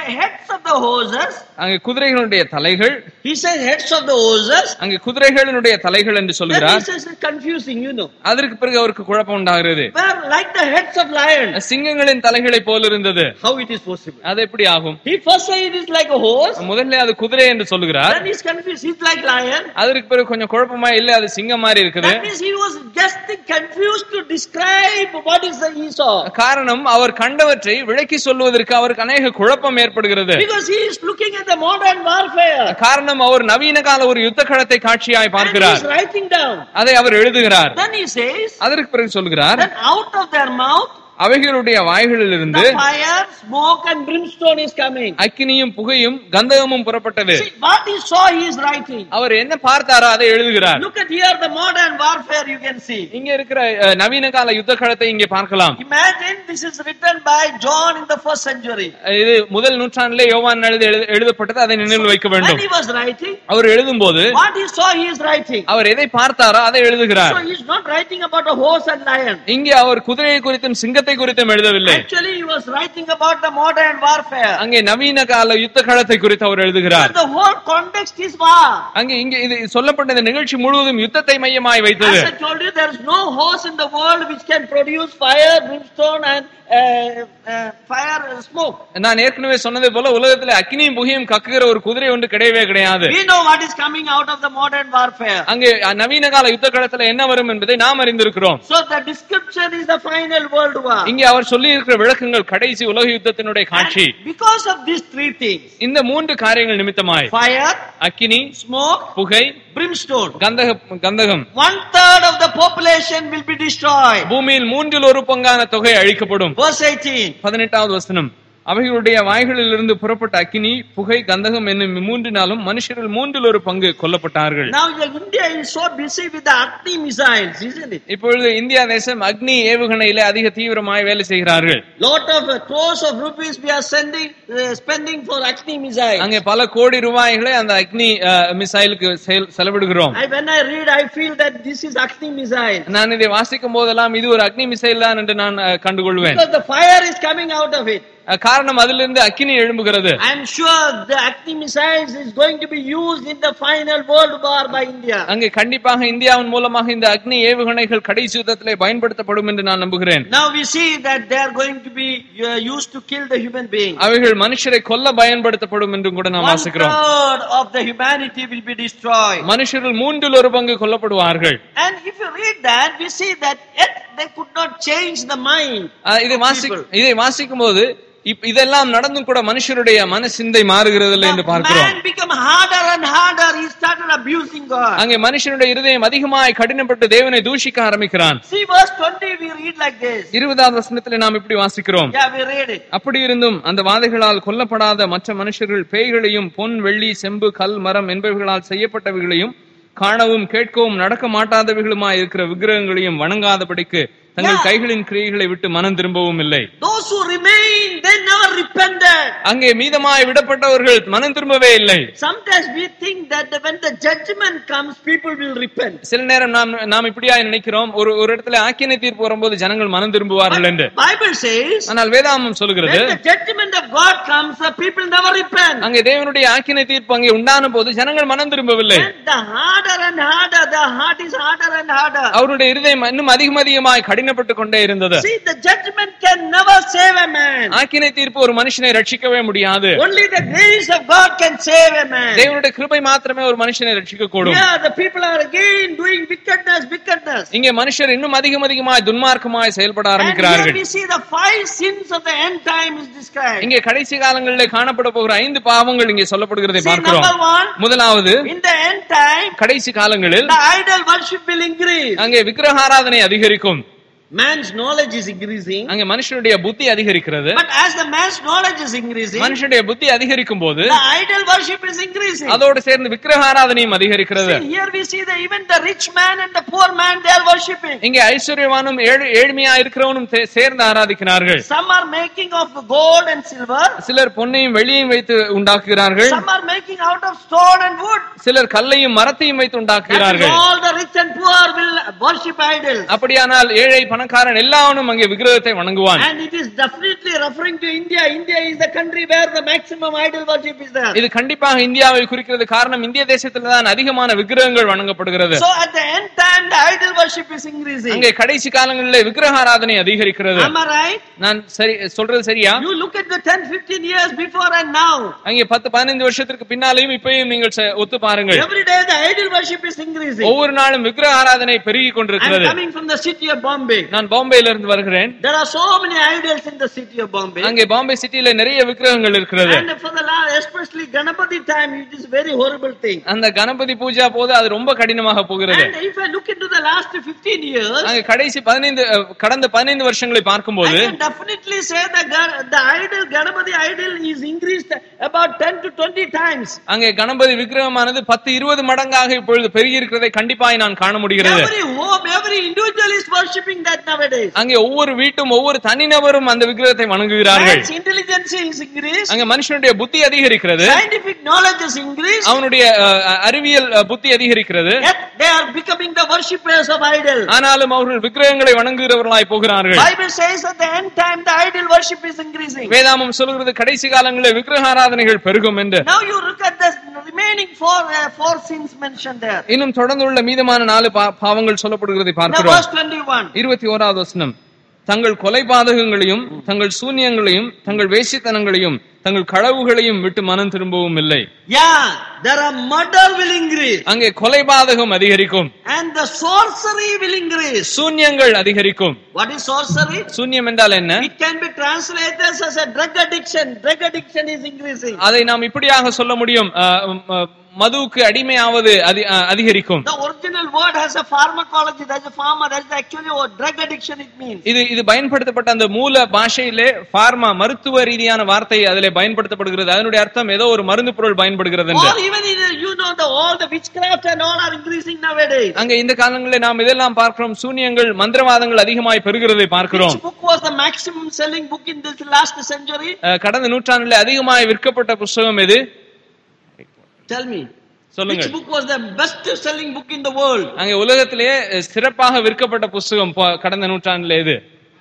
heads of the horses. அங்கே குதிரைகளுடைய தலைகள் He says heads of the horses. அங்கே குதிரைகளினுடைய தலைகள் என்று Then he சொல்கிறார் says it's confusing, you know. அதற்கு பிறகு அவருக்கு குழப்பம் உண்டாகிறது Were like the heads of lions. சிங்கங்களின் தலைகளை போல இருந்தது How it is possible? அது எப்படி ஆகும் He first said it is like a horse. முதல்ல அது குதிரை என்று சொல்லுகிறார் Then he's confused. It's like lion. அதற்கு பிறகு கொஞ்சம் குழப்பமா இல்ல அது சிங்கம் மாதிரி இருக்குது That means he was just confused to describe what is the Esau. காரணம் அவர் கண்டவற்றை விளக்கி சொல்லுவதற்கு அவருக்கு அநேக குழப்பம் ஏற்படுகிறது Because he is looking at the modern warfare. காரணம் அவர் நவீன கால ஒரு யுத்த களத்தை காட்சியாய் And he பார்க்கிறார் is writing down. அதை அவர் எழுதுகிறார் Then he says அதற்கு பிறகு சொல்கிறார் that out of their mouth அவைகளுடைய வாய்களிலிருந்து the fire, smoke and brimstone is coming. அக்கினியும் புகையும் கந்தகமும் புறப்பட்டது See, what he saw he is writing. அவர் என்ன பார்த்தாரோ அதை எழுதுகிறார் Look at here the modern warfare you can see. இங்க இருக்கிற அஹ், நவீன கால யுத்த களத்தை இங்கே பார்க்கலாம் Imagine this is written by John in the first century. இது முதல் நூற்றாண்டிலே யோவான் எழுதி எழுத- எழுதப்பட்டது அதை நினைவில் வைக்க When வேண்டும் he was writing, அவர் எழுதும்போது what he saw he is writing. அவர் எதை பார்த்தாரோ அதை எழுதுகிறார் So he is not writing about a horse and lion. இங்கே அவர் குதிரையை குறித்தும் சிங்கத்தை குறித்தும் எழுதவில்லை Actually, he was writing about the modern warfare. அங்கே நவீன கால யுத்த களத்தை குறித்து அவர் எழுதுகிறார் But the whole context is war. அங்கே இங்கே இது சொல்லப்பட்ட இந்த நிகழ்ச்சி முழுவதும் யுத்தத்தை மையமாய் வைத்தது As I told you, there is no horse in the world which can produce fire, brimstone, and uh, uh, fire and smoke. நான் ஏற்கனவே சொன்னது போல உலகத்துல அக்னியும் புகையும் கக்குகிற ஒரு குதிரை ஒன்று கிடையவே கிடையாது We know what is coming out of the modern warfare. அங்கே நவீன கால யுத்த களத்துல என்ன வரும் என்பதை நாம் அறிந்திருக்கிறோம் So the description is the final world war. இங்கே அவர் சொல்லி இருக்கிற விளக்கங்கள் கடைசி உலக யுத்தத்தினுடைய காட்சி And because of these three things, இந்த மூன்று காரியங்கள் நிமித்தமாய் fire, அக்கினி smoke, புகை brimstone, கந்தக கந்தகம் one third of the population will be destroyed. பூமியில் மூன்றில் ஒரு பங்கான தொகை அழிக்கப்படும் Verse 18. பதினெட்டாவது வசனம் அவைகளுடைய வாய்களிலிருந்து புறப்பட்ட அக்கினி புகை கந்தகம் என்னும் மூன்றினாலும் மனுஷரில் மூன்றில் ஒரு பங்கு கொல்லப்பட்டார்கள் Now the India is so busy with the Agni missiles, isn't it? இப்பொழுது இந்தியா தேசம் அக்னி ஏவுகணையில அதிக தீவிரமாய் வேலை செய்கிறார்கள் Lot of uh, crores of rupees we are sending, uh, spending for Agni missiles. அங்கே பல கோடி ரூபாய்களை அந்த அக்னி அஹ், மிசைலுக்கு செல்- செலவிடுகிறோம் I, when I read, I feel that this is Agni missile. நான் இதை வாசிக்கும் போதெல்லாம் இது ஒரு அக்னி மிசைல் தான் என்று நான் அஹ், கண்டுகொள்வேன் Because the fire is coming out of it. அஹ், காரணம் அதிலிருந்து அக்கினி எழும்புகிறது I am sure the Agni missiles is going to be used in the final world war by India. அங்கே கண்டிப்பாக இந்தியாவின் மூலமாக இந்த அக்னி ஏவுகணைகள் கடைசி யுத்தத்திலே பயன்படுத்தப்படும் என்று நான் நம்புகிறேன் Now we see that they are going to be uh, used to kill the human being. அவைகள் மனுஷரை கொல்ல பயன்படுத்தப்படும் என்றும் கூட நாம் One வாசிக்கிறோம் third of the humanity will be destroyed. மனுஷரில் மூன்றில் ஒரு பங்கு கொல்லப்படுவார்கள் And if you read that, we see that yet they could not change the mind. அஹ், இதை வாசி இதை வாசிக்கும் போது இப்- இதெல்லாம் நடந்தும் கூட மனுஷருடைய மனசிந்தை மாறுகிறது இல்லை என்று The பார்க்கிறோம் man become harder and harder. He started abusing God. அங்கே மனுஷனுடைய இருதயம் அதிகமாய் கடினப்பட்டு தேவனை தூஷிக்க ஆரம்பிக்கிறான் See verse 20, we read like this. இருபதாவது வசனத்திலே நாம் இப்படி வாசிக்கிறோம் Yeah, we read it. அப்படி இருந்தும் அந்த வாதைகளால் கொல்லப்படாத மற்ற மனுஷர்கள் பேய்களையும் பொன் வெள்ளி செம்பு கல் மரம் என்பவைகளால் செய்யப்பட்டவைகளையும் காணவும் கேட்கவும் நடக்க மாட்டாதவைகளுமாய் இருக்கிற விக்கிரகங்களையும் வணங்காதபடிக்கு தங்கள் Yeah. கைகளின் கிரியைகளை விட்டு மனம் திரும்பவும் இல்லை Those who remain, they never repented. அங்கே மீதமாய் விடப்பட்டவர்கள் மனம் திரும்பவே இல்லை Sometimes we think that when the judgment comes, people will repent. சில நேரம் நாம் நாம் இப்படியா நினைக்கிறோம் ஒரு ஒரு இடத்துல ஆக்கினை தீர்ப்பு வரும்போது ஜனங்கள் மனம் திரும்புவார்கள் என்று Bible says, ஆனால் வேதாமம் சொல்கிறது when the judgment of God comes, the people never repent. அங்கே தேவனுடைய ஆக்கினை தீர்ப்பு அங்கே உண்டான போது ஜனங்கள் மனம் திரும்பவில்லை And the harder and harder, the heart is harder and harder. அவருடைய இருதயம் இன்னும் அதிகம் அதிகமாய் கடினப்பட்டு கொண்டே இருந்தது See, the judgment can never save a man. ஆக்கினை தீர்ப்பு ஒரு மனுஷனை ரட்சிக்கவே முடியாது Only the grace of God can save a man. தேவனுடைய கிருபை மாத்திரமே ஒரு மனுஷனை ரட்சிக்க கூடும் Yeah, the people are again doing wickedness, wickedness. இங்கே மனுஷர் இன்னும் அதிகம் அதிகமாய் துன்மார்க்கமாய் செயல்பட And here ஆரம்பிக்கிறார்கள் we see the five sins of the end time is described. இங்கே கடைசி காலங்களிலே காணப்பட போகிற ஐந்து பாவங்கள் இங்கே சொல்லப்படுகிறதை See, பார்க்கிறோம் number one, முதலாவது in the end time, கடைசி காலங்களில் the idol worship will increase. அங்கே விக்கிரகாராதனை அதிகரிக்கும் Man's knowledge is increasing. அங்கே மனுஷனுடைய புத்தி அதிகரிக்கிறது But as the man's knowledge is increasing, மனுஷனுடைய புத்தி அதிகரிக்கும் போது the idol worship is increasing. அதோடு சேர்ந்து விக்கிரகாராதனையும் அதிகரிக்கிறது See, here we see that even the rich man and the poor man, they are worshipping. இங்கே ஐஸ்வர்யவானும் ஏழு ஏழ்மையா இருக்கிறவனும் சே- சேர்ந்து ஆராதிக்கிறார்கள் Some are making of gold and silver. சிலர் பொன்னையும் வெள்ளியும் வைத்து உண்டாக்குகிறார்கள் Some are making out of stone and wood. சிலர் கல்லையும் மரத்தையும் வைத்து That is உண்டாக்குகிறார்கள் all the rich and poor will worship idols. அப்படியானால் ஏழை பணக்காரன் எல்லாவனும் அங்கே விக்கிரகத்தை வணங்குவான் And it is definitely referring to India. India is the country where the maximum idol worship is there. இது கண்டிப்பாக இந்தியாவை குறிக்கிறது காரணம் இந்திய தேசத்துல தான் அதிகமான விக்கிரகங்கள் வணங்கப்படுகிறது So at the end time, the idol worship is increasing. அங்கே கடைசி காலங்களில் விக்கிரக ஆராதனை அதிகரிக்கிறது Am I right? நான் சரி சொல்றது சரியா You look at the 10, 15 years before and now. அங்கே பத்து பதினைந்து வருஷத்திற்கு பின்னாலையும் இப்பயும் நீங்கள் ச- ஒத்து பாருங்கள் Every day the idol worship is increasing. ஒவ்வொரு நாளும் விக்கிரக ஆராதனை பெருகி I'm கொண்டிருக்கிறது coming from the city of Bombay. நான் பாம்பேல இருந்து வருகிறேன் There are so many idols in the city of Bombay. அங்கே பாம்பே சிட்டியில நிறைய விக்கிரகங்கள் இருக்கிறது And for the last, especially Ganapati time, it is very horrible thing. அந்த கணபதி பூஜா போது அது ரொம்ப கடினமாக போகிறது And if I look into the last 15 years, அங்க கடைசி பதினைந்து அஹ், கடந்த பதினைந்து வருஷங்களை I பார்க்கும்போது can definitely say that Ga- the idol, Ganapati idol is increased about 10 to 20 times. அங்கே கணபதி விக்கிரகமானது பத்து இருபது மடங்காக இப்பொழுது பெருகி இருக்கிறதை கண்டிப்பாய் நான் காண முடிகிறது Every home, every individual is worshipping that nowadays. அங்கே ஒவ்வொரு வீட்டும் ஒவ்வொரு தனிநபரும் அந்த விக்கிரகத்தை வணங்குகிறார்கள் Man's intelligence is increased, அங்க மனுஷனுடைய புத்தி அதிகரிக்கிறது scientific knowledge is increased, அவனுடைய அஹ், அறிவியல் அஹ், புத்தி அதிகரிக்கிறது yet they are becoming the worshippers of idol. ஆனாலும் அவர்கள் விக்கிரகங்களை வணங்குகிறவர்களாய் போகிறார்கள் Bible says at the end time the idol worship is increasing. வேதாமம் சொல்கிறது கடைசி காலங்களில் விக்கிரக ஆராதனைகள் பெருகும் என்று Now you look at the remaining four uh, four sins mentioned there. இன்னும் தொடர்ந்து உள்ள மீதமான நாலு பா- பாவங்கள் சொல்லப்படுகிறதை Now பார்க்கிறோம் verse 21. இருபத்தி ஓராவது வசனம் தங்கள் கொலைபாதகங்களையும் தங்கள் சூன்யங்களையும் தங்கள் வேசித்தனங்களையும் தங்கள் களவுகளையும் விட்டு மனம் திரும்பவும் இல்லை Yeah, there are murder will increase அங்கே கொலைபாதகம் அதிகரிக்கும் and the sorcery will increase. சூன்யங்கள் அதிகரிக்கும் What is sorcery? சூன்யம் என்றால் என்ன It can be translated as a drug addiction. Drug addiction is increasing. அதை நாம் இப்படியாக சொல்ல முடியும் அஹ், அஹ், மதுவுக்கு அடிமையாவது அதி- அஹ், அதிகரிக்கும் The original word has a pharmacology. That's a pharma. That's actually what drug addiction it means. இது இது பயன்படுத்தப்பட்ட அந்த மூல பாஷையிலே பார்மா மருத்துவ ரீதியான வார்த்தை அதிலே பயன்படுத்தப்படுகிறது அதனுடைய அர்த்தம் ஏதோ ஒரு மருந்து பொருள் பயன்படுகிறது என்று Or even in, you know, the all the witchcraft and all are increasing nowadays. அங்க இந்த காலங்களில் நாம் இதெல்லாம் பார்க்கிறோம் சூனியங்கள் மந்திரவாதங்கள் அதிகமாய் பெருகிறதை பார்க்கிறோம் Which book was the maximum selling book in this last century? அஹ், கடந்த நூற்றாண்டில் அதிகமாய் விற்கப்பட்ட புஸ்தகம் எது Tell me. சொல்லுங்க Which book was the best selling book in the world? அங்க உலகத்திலேயே அஹ், சிறப்பாக விற்கப்பட்ட புஸ்தகம் போ- கடந்த நூற்றாண்டுல எது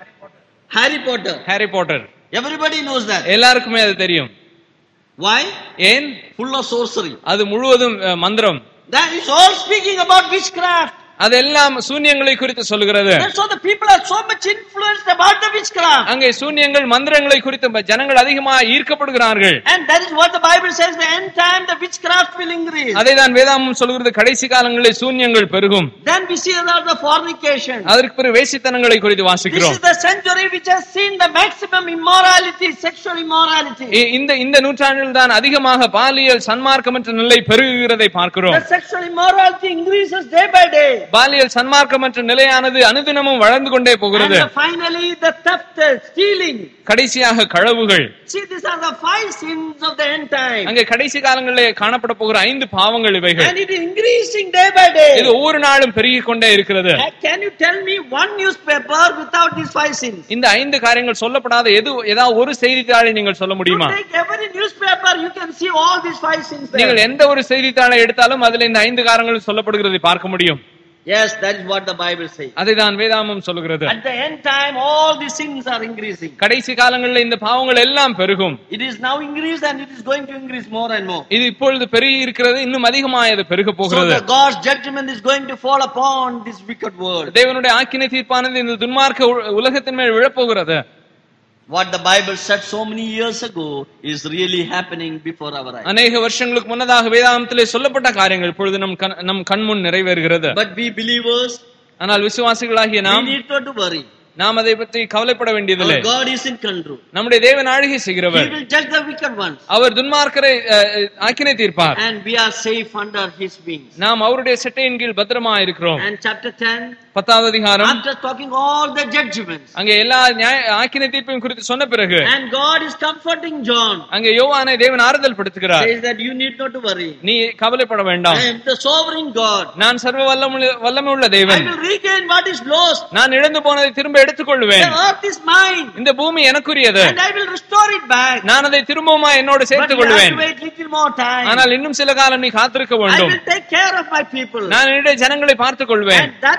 Harry Potter. Harry Potter Everybody knows that. எல்லாருக்குமே அது தெரியும் Why? ஏன் Full of sorcery. அது முழுவதும் அஹ், மந்திரம் That is all speaking about witchcraft. அதெல்லாம் சூன்யங்களை குறித்து சொல்லுகிறது And so the people are so much influenced about the witchcraft. அங்கே சூன்யங்கள் மந்திரங்களை குறித்து ப- ஜனங்கள் அதிகமாக ஈர்க்கப்படுகிறார்கள் And that is what the Bible says, the end time the witchcraft will increase. அதை தான் வேதாமம் சொல்கிறது கடைசி காலங்களில் சூன்யங்கள் பெருகும் Then we see about the fornication. அதற்கு பிறகு வேசித்தனங்களை குறித்து This வாசிக்கிறோம் is the century which has seen the maximum immorality, sexual immorality. இ- இந்த இந்த நூற்றாண்டில் தான் அதிகமாக பாலியல் சன்மார்க்கமற்ற நிலை பெருகுகிறதை பார்க்கிறோம் The sexual immorality increases day by day. பாலியல் சன்மார்க்கமற்ற நிலையானது அனுதினமும் வளர்ந்து கொண்டே And போகிறது the- finally the theft, uh, stealing. கடைசியாக களவுகள் See, these are the five sins of the end time. அங்கே கடைசி காலங்களிலே காணப்பட போகிற ஐந்து பாவங்கள் இவைகள் And it is increasing day by day. இது ஒவ்வொரு நாளும் பெருகிக் கொண்டே இருக்கிறது Uh, Can you tell me one newspaper without these five sins? இந்த ஐந்து காரியங்கள் சொல்லப்படாத எது ஏதாவது ஒரு செய்தித்தாளை நீங்கள் சொல்ல You முடியுமா take every newspaper, you can see all these five sins நீங்கள் there. எந்த ஒரு செய்தித்தாளை எடுத்தாலும் அதுல இந்த ஐந்து காரணங்கள் சொல்லப்படுகிறதை பார்க்க முடியும் Yes, that is what the Bible says. அதை தான் வேதாமம் சொல்லுகிறது At the end time, all these sins are increasing. கடைசி காலங்களில் இந்த பாவங்கள் எல்லாம் பெருகும் It is now increased and it is going to increase more and more. இது இப்பொழுது பெருகி இருக்கிறது இன்னும் அதிகமாக அது பெருக So போகிறது the God's judgment is going to fall upon this wicked world. தேவனுடைய ஆக்கினை தீர்ப்பானது இந்த துன்மார்க்க உ- உலகத்தின் மேல் விழப்போகிறது What the Bible said so many years ago is really happening before our eyes. அநேக வருஷங்களுக்கு முன்னதாக வேதாந்தத்திலே சொல்லப்பட்ட காரியங்கள் இப்பொழுது நம் கண் நம் கண்முன் நிறைவேறுகிறது But we believers, ஆனால் விசுவாசிகளாகிய we நாம் need not to worry. நாம் அதை பற்றி கவலைப்பட வேண்டியதில்லை Our God is in control. நம்முடைய தேவன் ஆளுகை He செய்கிறவர் will judge the wicked ones. அவர் துன்மார்க்கரை அஹ், அஹ், ஆக்கினை தீர்ப்பார் And we are safe under His wings. நாம் அவருடைய செட்டையின் கீழ் பத்திரமா இருக்கிறோம் And chapter 10, பத்தாவது அதிகாரம் after talking all the judgments, அங்கே எல்லா நியாய ஆக்கினை தீர்ப்பையும் குறித்து சொன்ன பிறகு and God is comforting John, அங்கே யோவானை தேவன் ஆறுதல் படுத்துகிறார் says that you need not to worry. நீ கவலைப்பட வேண்டாம் I am the sovereign God. நான் சர்வ வல்லமுள்ள வல்லமை உள்ள I தேவன் will regain what is lost. நான் இழந்து போனதை திரும்ப எடுத்துக்கொள்வேன் The earth is mine. இந்த பூமி எனக்குரியது And I will restore it back. நான் அதை திரும்பவுமா என்னோடு But சேர்த்துக் you have கொள்வேன் to wait little more time. ஆனால் இன்னும் சில காலம் நீ காத்திருக்க I வேண்டும் will take care of my people. நான் என்னுடைய ஜனங்களை பார்த்துக் கொள்வேன் And that consolation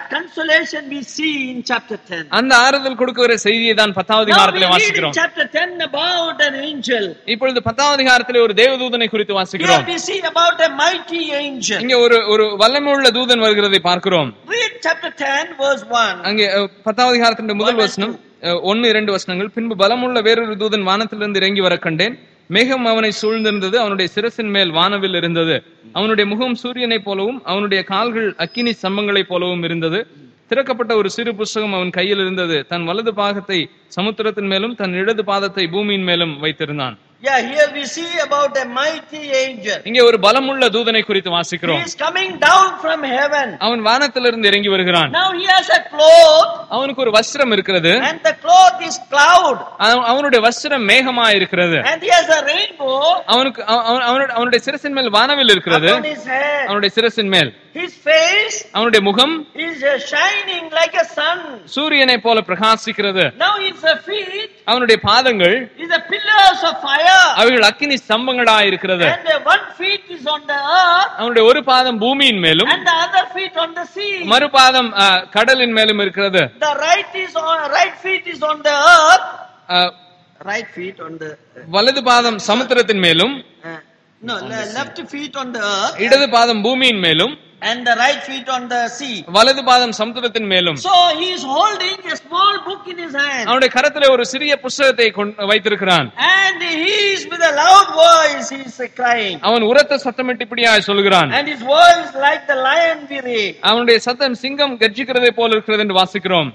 consolation we see in chapter 10. அந்த ஆறுதல் கொடுக்கிற செய்தியை தான் பத்தாவது Now we அதிகாரத்திலே read in வாசிக்கிறோம் chapter 10 about an angel. இப்பொழுது பத்தாவது அதிகாரத்திலே ஒரு தேவதூதனை குறித்து Here வாசிக்கிறோம் we see about a mighty angel. இங்க ஒரு ஒரு வல்லமையுள்ள தூதன் வருகிறதை பார்க்கிறோம் Read chapter 10 verse 1. அங்கே அஹ், பத்தாவது அதிகாரத்தின் முதல் One and வசனம் அஹ், ஒன்னு இரண்டு வசனங்கள் பின்பு பலமுள்ள வேறொரு தூதன் வானத்திலிருந்து இறங்கி வர கண்டேன் மேகம் அவனை சூழ்ந்திருந்தது அவனுடைய சிரசின் மேல் வானவில் இருந்தது அவனுடைய முகம் சூரியனைப் போலவும் அவனுடைய கால்கள் அக்கினி சம்பங்களைப் போலவும் இருந்தது திறக்கப்பட்ட ஒரு சிறு புஸ்தகம் அவன் கையில் இருந்தது தன் வலது பாகத்தை சமுத்திரத்தின் மேலும் தன் இடது பாதத்தை பூமியின் மேலும் வைத்திருந்தான் Yeah, here we see about a mighty angel. இங்கே ஒரு பலமுள்ள தூதனை குறித்து He வாசிக்கிறோம் is coming down from heaven. அவன் வானத்திலிருந்து இறங்கி வருகிறான் Now he has a cloth அவனுக்கு ஒரு வஸ்திரம் இருக்கிறது and the cloth is cloud அவ- அவனுடைய வஸ்திரம் மேகமா இருக்கிறது and he has a rainbow அவனுக்கு அவ- அவன்- அவனுடைய- அவனுடைய சிரசின் மேல் வானவில் இருக்கிறது upon his head. அவனுடைய சிரசின் மேல் His face அவனுடைய முகம் is uh, shining like a sun. சூரியனை போல பிரகாசிக்கிறது Now his uh, feet அவனுடைய பாதங்கள் is a pillars of fire அவைகள் அக்கினி ஸ்தம்பங்களா இருக்கிறது and uh, one feet is on the earth அவனுடைய ஒரு பாதம் பூமியின் மேலும் and the other feet on the sea. மறுபாதம் அஹ், கடலின் மேலும் இருக்கிறது The right is on right feet is on the earth. Ah, Right feet on the வலது பாதம் சமுத்திரத்தின் மேலும் uh, no le- left feet on the earth இடது பாதம் பூமியின் மேலும் and the right feet on the sea. வலது பாதம் சமுத்திரத்தின் மேலும் So he is holding a small book in his hand அவனுடைய கரத்திலே ஒரு சிறிய புஸ்தகத்தை கொண்டு- வைத்திருக்கிறான் and he is with a loud voice he is uh, crying அவன் உரத்த சத்தமிட்டு இப்படியாய் சொல்கிறான் and his voice like the lion we read. அவனுடைய சத்தம் சிங்கம் கர்ஜிக்கிறதை போல இருக்கிறது என்று வாசிக்கிறோம்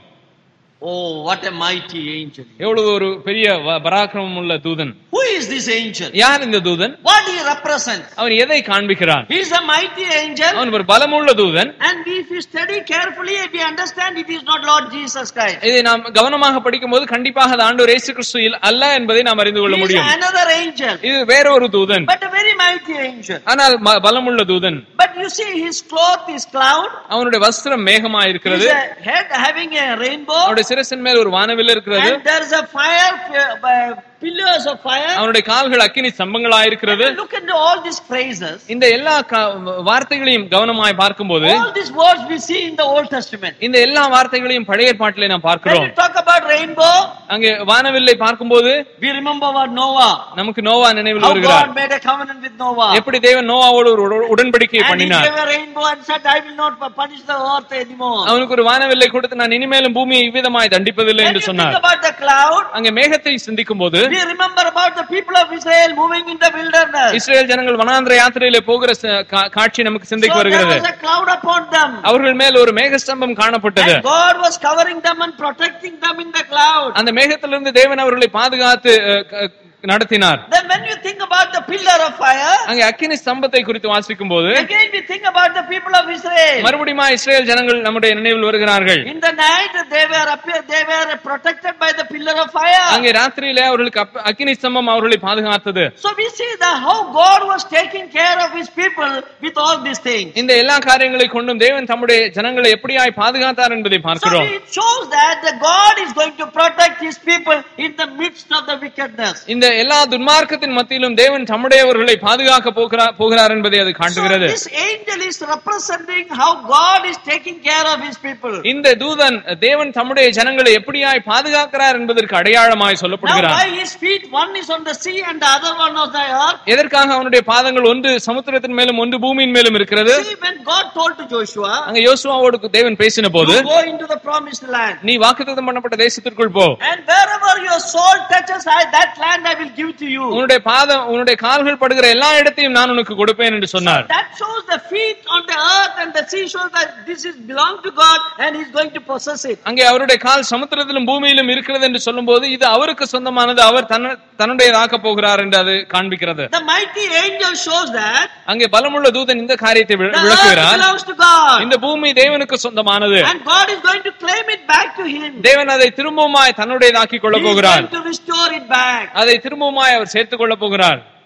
Oh, what a mighty angel. எவ்வளவு ஒரு பெரிய வ- பராக்கிரமம் உள்ள தூதன் Who is this angel? யார் இந்த தூதன் What he represents? அவன் எதை காண்பிக்கிறான் He is a mighty angel அவன் ஒரு பலமுள்ள தூதன் and if you study carefully we understand it is not Lord Jesus Christ. இதை நாம் கவனமாக படிக்கும்போது கண்டிப்பாக அது ஆண்டவர் இயேசு கிறிஸ்து இல்- அல்ல என்பதை நாம் அறிந்து கொள்ள He is முடியும் another angel இது வேற ஒரு தூதன் but a very mighty angel. ஆனால் ம- பலமுள்ள தூதன் But you see his cloth is cloud, அவனுடைய வஸ்திரம் மேகமா his இருக்கிறது uh, head having a rainbow அவனுடைய சிரசின் மேல் ஒரு வானவில் இருக்கிறது and there is a fire, uh, pillars of fire. அவனுடைய கால்கள் அக்கினி சம்பங்களா இருக்கிறது And look into all these phrases. இந்த எல்லா கா- வார்த்தைகளையும் கவனமாய் பார்க்கும்போது All these words we see in the Old Testament. இந்த எல்லா வார்த்தைகளையும் பழைய ஏற்பாட்டிலே நாம் When பார்க்கிறோம் we talk about rainbow, அங்கே வானவில்லை பார்க்கும்போது we remember about Noah. நமக்கு நோவா நினைவில் How வருகிறார் God made a covenant with Noah. எப்படி தேவன் நோவாவோடு ஒரு உட- உடன்படிக்கை And he பண்ணினார் gave a rainbow and said, I will not punish the earth anymore. அவனுக்கு ஒரு வானவில்லை கொடுத்து நான் இனிமேலும் பூமியை இவ்விதமாய் தண்டிப்பதில்லை When என்று you think சொன்னார் about the cloud, அங்கே மேகத்தை சிந்திக்கும் போது we remember about the people of Israel moving in the wilderness. Israel ஜனங்கள் வனாந்திர யாத்திரையிலே போகிற ச- கா- காட்சி நமக்கு So சிந்தைக்கு there வருகிறது was a cloud upon them. அவர்கள் மேல் ஒரு மேகஸ்தம்பம் காணப்பட்டது And God was covering them and protecting them in the cloud. அந்த மேகத்திலிருந்து தேவன் அவர்களை பாதுகாத்து அஹ், க- நடத்தினார் Then when you think about the pillar of fire, அங்கே அக்கினி ஸ்தம்பத்தை குறித்து வாசிக்கும் போது again we think about the people of Israel. மறுபடியும் இஸ்ரேல் ஜனங்கள் நம்முடைய நினைவில் வருகிறார்கள் In the night they were appear, they were protected by the pillar of fire. அங்கே ராத்திரியிலே அவர்களுக்கு அப்ப- அக்கினி ஸ்தம்பம் அவர்களை பாதுகாத்தது So we see the how God was taking care of his people with all these things. இந்த எல்லா காரியங்களை கொண்டும் தேவன் தம்முடைய ஜனங்களை எப்படியாய் பாதுகாத்தார் என்பதை So பார்க்கிறோம் it shows that the God is going to protect his people in the midst of the wickedness. இந்த எல்லா துன்மார்க்கத்தின் மத்தியிலும் தேவன் தம்முடையவர்களை பாதுகாக்க போகிறார் போகிறார் என்பதை அது So காட்டுகிறது this angel is representing how God is taking care of his people. இந்த தூதன் தேவன் தம்முடைய ஜனங்களை எப்படியாய் பாதுகாக்கிறார் என்பதற்கு அடையாளமாய் Now சொல்லப்படுகிறார் by his feet, one is on the sea and the other one on the earth. எதற்காக அவனுடைய பாதங்கள் ஒன்று சமுத்திரத்தின் மேலும் ஒன்று பூமியின் மேலும் இருக்கிறது See, when God told to Joshua, அங்க யோசுவாவோடு தேவன் பேசின போது you go into the promised land. நீ வாக்குத்தத்தம் பண்ணப்பட்ட தேசத்திற்குள் போ And wherever your soul touches, I, that land I will give to you. உன்னுடைய பாதம் உன்னுடைய கால்கள் படுகிற எல்லா இடத்தையும் நான் உனக்கு கொடுப்பேன் என்று சொன்னார் That shows the feet on the earth and the sea shows that this is belong to God and He's going to possess it. அங்கே அவருடைய கால் சமுத்திரத்திலும் பூமியிலும் இருக்கிறது என்று சொல்லும்போது இது அவருக்கு சொந்தமானது அவர் தன்ன- தன்னுடையதாக்க போகிறார் என்று அது காண்பிக்கிறது The mighty angel shows that அங்கே பலமுள்ள தூதன் இந்த காரியத்தை வி- the earth விளக்குகிறார் belongs to God இந்த பூமி தேவனுக்கு சொந்தமானது and God is going to claim it back to Him. தேவன் அதை திரும்பவுமாய் தன்னுடையதாக்கி He கொள்ள is போகிறார் going to restore it back. அதை திரும்பவுமாய் அவர் சேர்த்துக் கொள்ள போகிறார்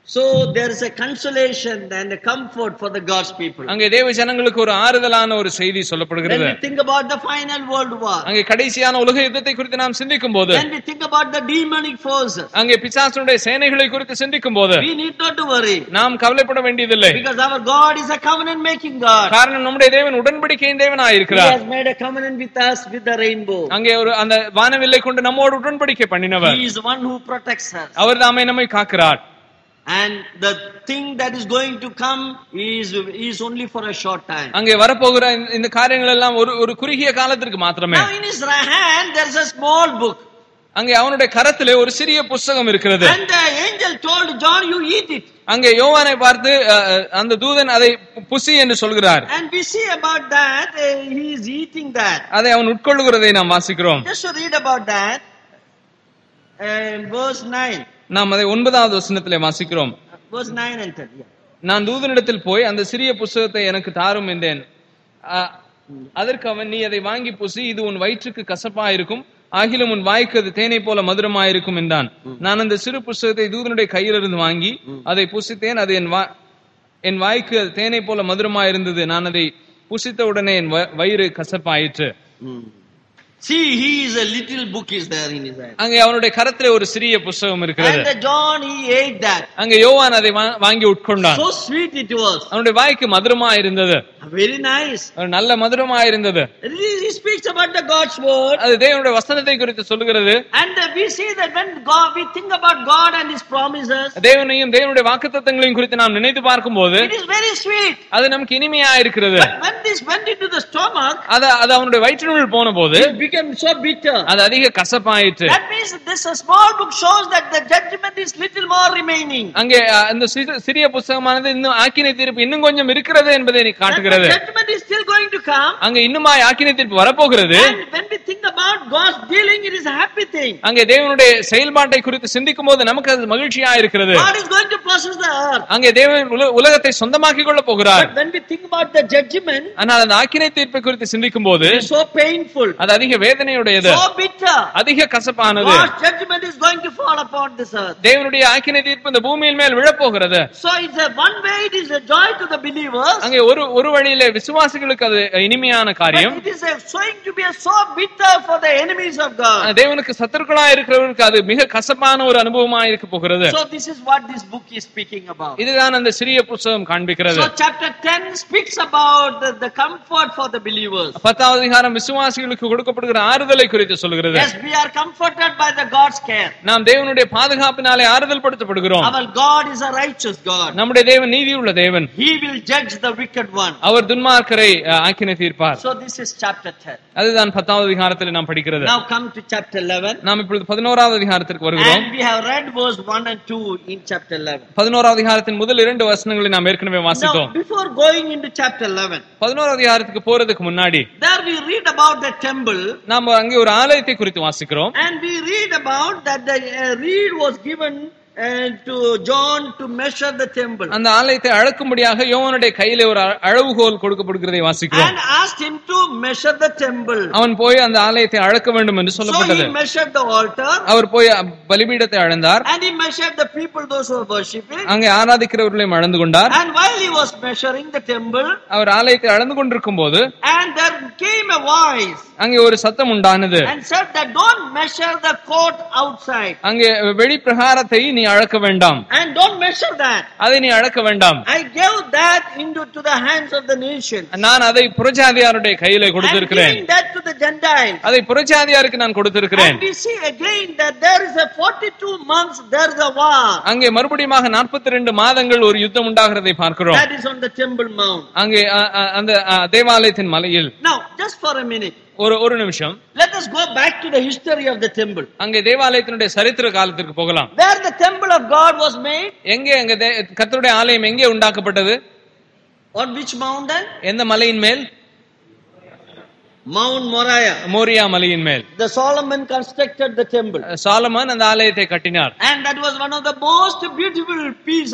So there is a consolation and a comfort for the God's people. அங்கே தேவ ஜனங்களுக்கு ஒரு ஆறுதலான ஒரு செய்தி When சொல்லப்படுகிறது we think about the final world war, அங்கே கடைசியான உலக யுத்தத்தை குறித்து நாம் சிந்திக்கும் போது when we think about the demonic forces, அங்கே பிசாசனுடைய சேனைகளை குறித்து சிந்திக்கும் போது we need not to worry நாம் கவலைப்பட வேண்டியதில்லை because our God is a covenant making God. காரணம் நம்முடைய தேவன் உடன்படிக்கையின் தேவனாய் He இருக்கிறார் has made a covenant with us with the rainbow. அங்கே ஒரு அந்த வானவில்லை கொண்டு நம்மோடு உடன்படிக்கை பண்ணினவர் He is the one who protects us. அவர் தாமே நம்மை காக்கிறார் And the thing that is going to come is, is only for a short time. அங்கே வரப்போகிற இந்த- இந்த காரியங்கள் எல்லாம் ஒரு ஒரு குறுகிய காலத்திற்கு மாத்திரமே Now in his right hand there is a small book. அங்கே அவனுடைய கரத்திலே ஒரு சிறிய புஸ்தகம் இருக்கிறது And the angel told John, you eat it. அங்கே யோவானை பார்த்து அஹ், அஹ், அந்த தூதன் அதை புசி என்று சொல்கிறார் And we see about that, uh, he is eating that. அதை அவன் உட்கொள்ளுகிறதை நாம் வாசிக்கிறோம் Just to read about that, uh, verse 9. நாம் அதை ஒன்பதாவது வசனத்திலே வாசிக்கிறோம் Verse 9 and 10. Yeah. நான் தூதனிடத்தில் போய் அந்த சிறிய புஸ்தகத்தை எனக்கு தாரும் என்றேன் அ- அதற்கு அவன் நீ அதை வாங்கி புசி இது உன் வயிற்றுக்கு கசப்பா இருக்கும் ஆகிலும் உன் வாய்க்கு அது தேனை போல மதுரமாயிருக்கும் என்றான் நான் அந்த சிறு புஸ்தகத்தை தூதனுடைய கையிலிருந்து வாங்கி அதை புசித்தேன் அது என் வா என் வாய்க்கு அது தேனை போல மதுரமாயிருந்தது நான் அதை புசித்த உடனே என் வ- வயிறு கசப்பாயிற்று See, he is a little book is there in his hand. அங்கே அவனுடைய கரத்திலே ஒரு சிறிய புஸ்தகம் இருக்கிறது And the John, he ate that. அங்கே யோவான் அதை வா- வாங்கி உட்கொண்டான் So sweet it was. அவனுடைய வாய்க்கு மதுரமா இருந்தது Very nice. ஒரு நல்ல மதுரமா இருந்தது He he speaks about the God's word. அது தேவனுடைய வசனத்தை குறித்து சொல்லுகிறது And uh, we see that when God, we think about God and His promises, தேவனையும் தேவனுடைய வாக்குத்தத்தங்களையும் குறித்து நாம் நினைத்து பார்க்கும்போது it is very sweet. அது நமக்கு இனிமையா இருக்கிறது But when this went into the stomach, அது அது அவனுடைய வயிற்றினுள் போன போது it became so bitter. அது அதிக கசப்பாயிற்று That means this a small book shows that the judgment is little more remaining. அங்கே அஹ், அந்த சிறு- சிறிய புஸ்தகமானது இன்னும் ஆக்கினை தீர்ப்பு இன்னும் கொஞ்சம் இருக்கிறது என்பதை நீ That காட்டுகிறது the judgment is still going to come. அங்க இன்னுமாய் ஆக்கினை தீர்ப்பு வரப்போகிறது And when we think about God's dealing, it is a happy thing. அங்கே தேவனுடைய செயல்பாட்டை குறித்து சிந்திக்கும் போது நமக்கு அது மகிழ்ச்சியா இருக்கிறது God is going to possess the earth. அங்கே தேவன் உல- உலகத்தை சொந்தமாக்கிக் கொள்ள போகிறார் But when we think about the judgment, ஆனால் அந்த ஆக்கினை தீர்ப்பை குறித்து சிந்திக்கும் போது it is so painful, அது அதிக வேதனையுடையது so bitter. அதிக கசப்பானது God's judgment is going to fall upon this earth. தேவனுடைய ஆக்கினை தீர்ப்பு இந்த பூமியின் மேல் விழப்போகிறது So it's a one way it is a joy to the believers, அங்கே ஒரு ஒரு வழியில விசுவாசிகளுக்கு அது இனிமையான காரியம் but it is a, going to be a so bitter for the enemies of God. தேவனுக்கு சத்துருக்களா இருக்கிறவர்களுக்கு அது மிக கசப்பான ஒரு அனுபவமா இருக்க போகிறது So this is what this book is speaking about. இதுதான் அந்த சிறிய புஸ்தகம் காண்பிக்கிறது So chapter 10 speaks about the, the comfort for the believers. பத்தாவது அதிகாரம் விசுவாசிகளுக்கு கொடுக்கப்படுகிற ஆறுதலை குறித்து சொல்கிறது Yes, we are comforted by the God's care. நாம் தேவனுடைய பாதுகாப்பினாலே ஆறுதல் படுத்தப்படுகிறோம் Our God is a righteous God. நம்முடைய தேவன் நீதி உள்ள தேவன் He will judge the wicked one. அவர் துன்மார்க்கரை அஹ், ஆக்கினை தீர்ப்பார் So this is chapter 10. அதுதான் பத்தாவது அதிகாரத்தில் நாம் படிக்கிறது Now come to chapter 11. நாம் இப்பொழுது பதினோராவது அதிகாரத்திற்கு வருகிறோம் And we have read verse 1 and 2 in chapter 11. பதினோராவது அதிகாரத்தின் முதல் இரண்டு வசனங்களை நாம் ஏற்கனவே Now, வாசித்தோம் before going into chapter 11, பதினோராவது அதிகாரத்துக்கு போறதுக்கு முன்னாடி there we read about the temple நாம் அங்கே ஒரு ஆலயத்தை குறித்து வாசிக்கிறோம் and we read about that the uh, reed was given uh, to John to measure the temple அந்த ஆலயத்தை அழக்கும்படியாக யோவனுடைய கையிலே ஒரு அ- அளவுகோல் கொடுக்கப்படுகிறதை வாசிக்கிறோம் and asked him to measure the temple. அவன் போய் அந்த ஆலயத்தை அழக்க வேண்டும் என்று So சொல்லப்பட்டது he measured the altar அவர் போய் அ- பலிபீடத்தை அளந்தார் and he measured the people, those who were worshipping. அங்கே ஆராதிக்கிறவர்களையும் அளந்து கொண்டார் And while he was measuring the temple, அவர் ஆலயத்தை அளந்து கொண்டிருக்கும் போது and there came a voice அங்கே ஒரு சத்தம் உண்டானது and said that don't measure the court outside அங்கே வெளி பிரகாரத்தை நீ அளக்க வேண்டாம் and don't measure that. அதை நீ அளக்க வேண்டாம் I gave that into to the hands of the nation நான் அதை புறஜாதியாருடைய கையிலே and கொடுத்திருக்கிறேன் giving that to the Gentiles. அதை புறஜாதியாருக்கு நான் கொடுத்திருக்கிறேன் And we see again that there is a 42 months, there is a war. அங்கே மறுபடியுமாக நாற்பத்தி ரெண்டு மாதங்கள் ஒரு யுத்தம் உண்டாகிறதை பார்க்கிறோம் That is on the Temple Mount. அங்கே அ, அ, அந்த அ, தேவாலயத்தின் மலையில் Now, just for a minute, ஒரு ஒரு நிமிஷம் let us go back to the history of the temple. அங்கே தேவாலயத்தினுடைய சரித்திர காலத்திற்கு போகலாம் Where the temple of God was made, எங்கே அங்க தே- கர்த்தருடைய ஆலயம் எங்கே உண்டாக்கப்பட்டது on which mountain? எந்த மலையின் மேல் Mount Moriah. மோரியா மலையின் மேல் The Solomon constructed the temple. Solomon அந்த ஆலயத்தை கட்டினார் And that was one of the most beautiful piece of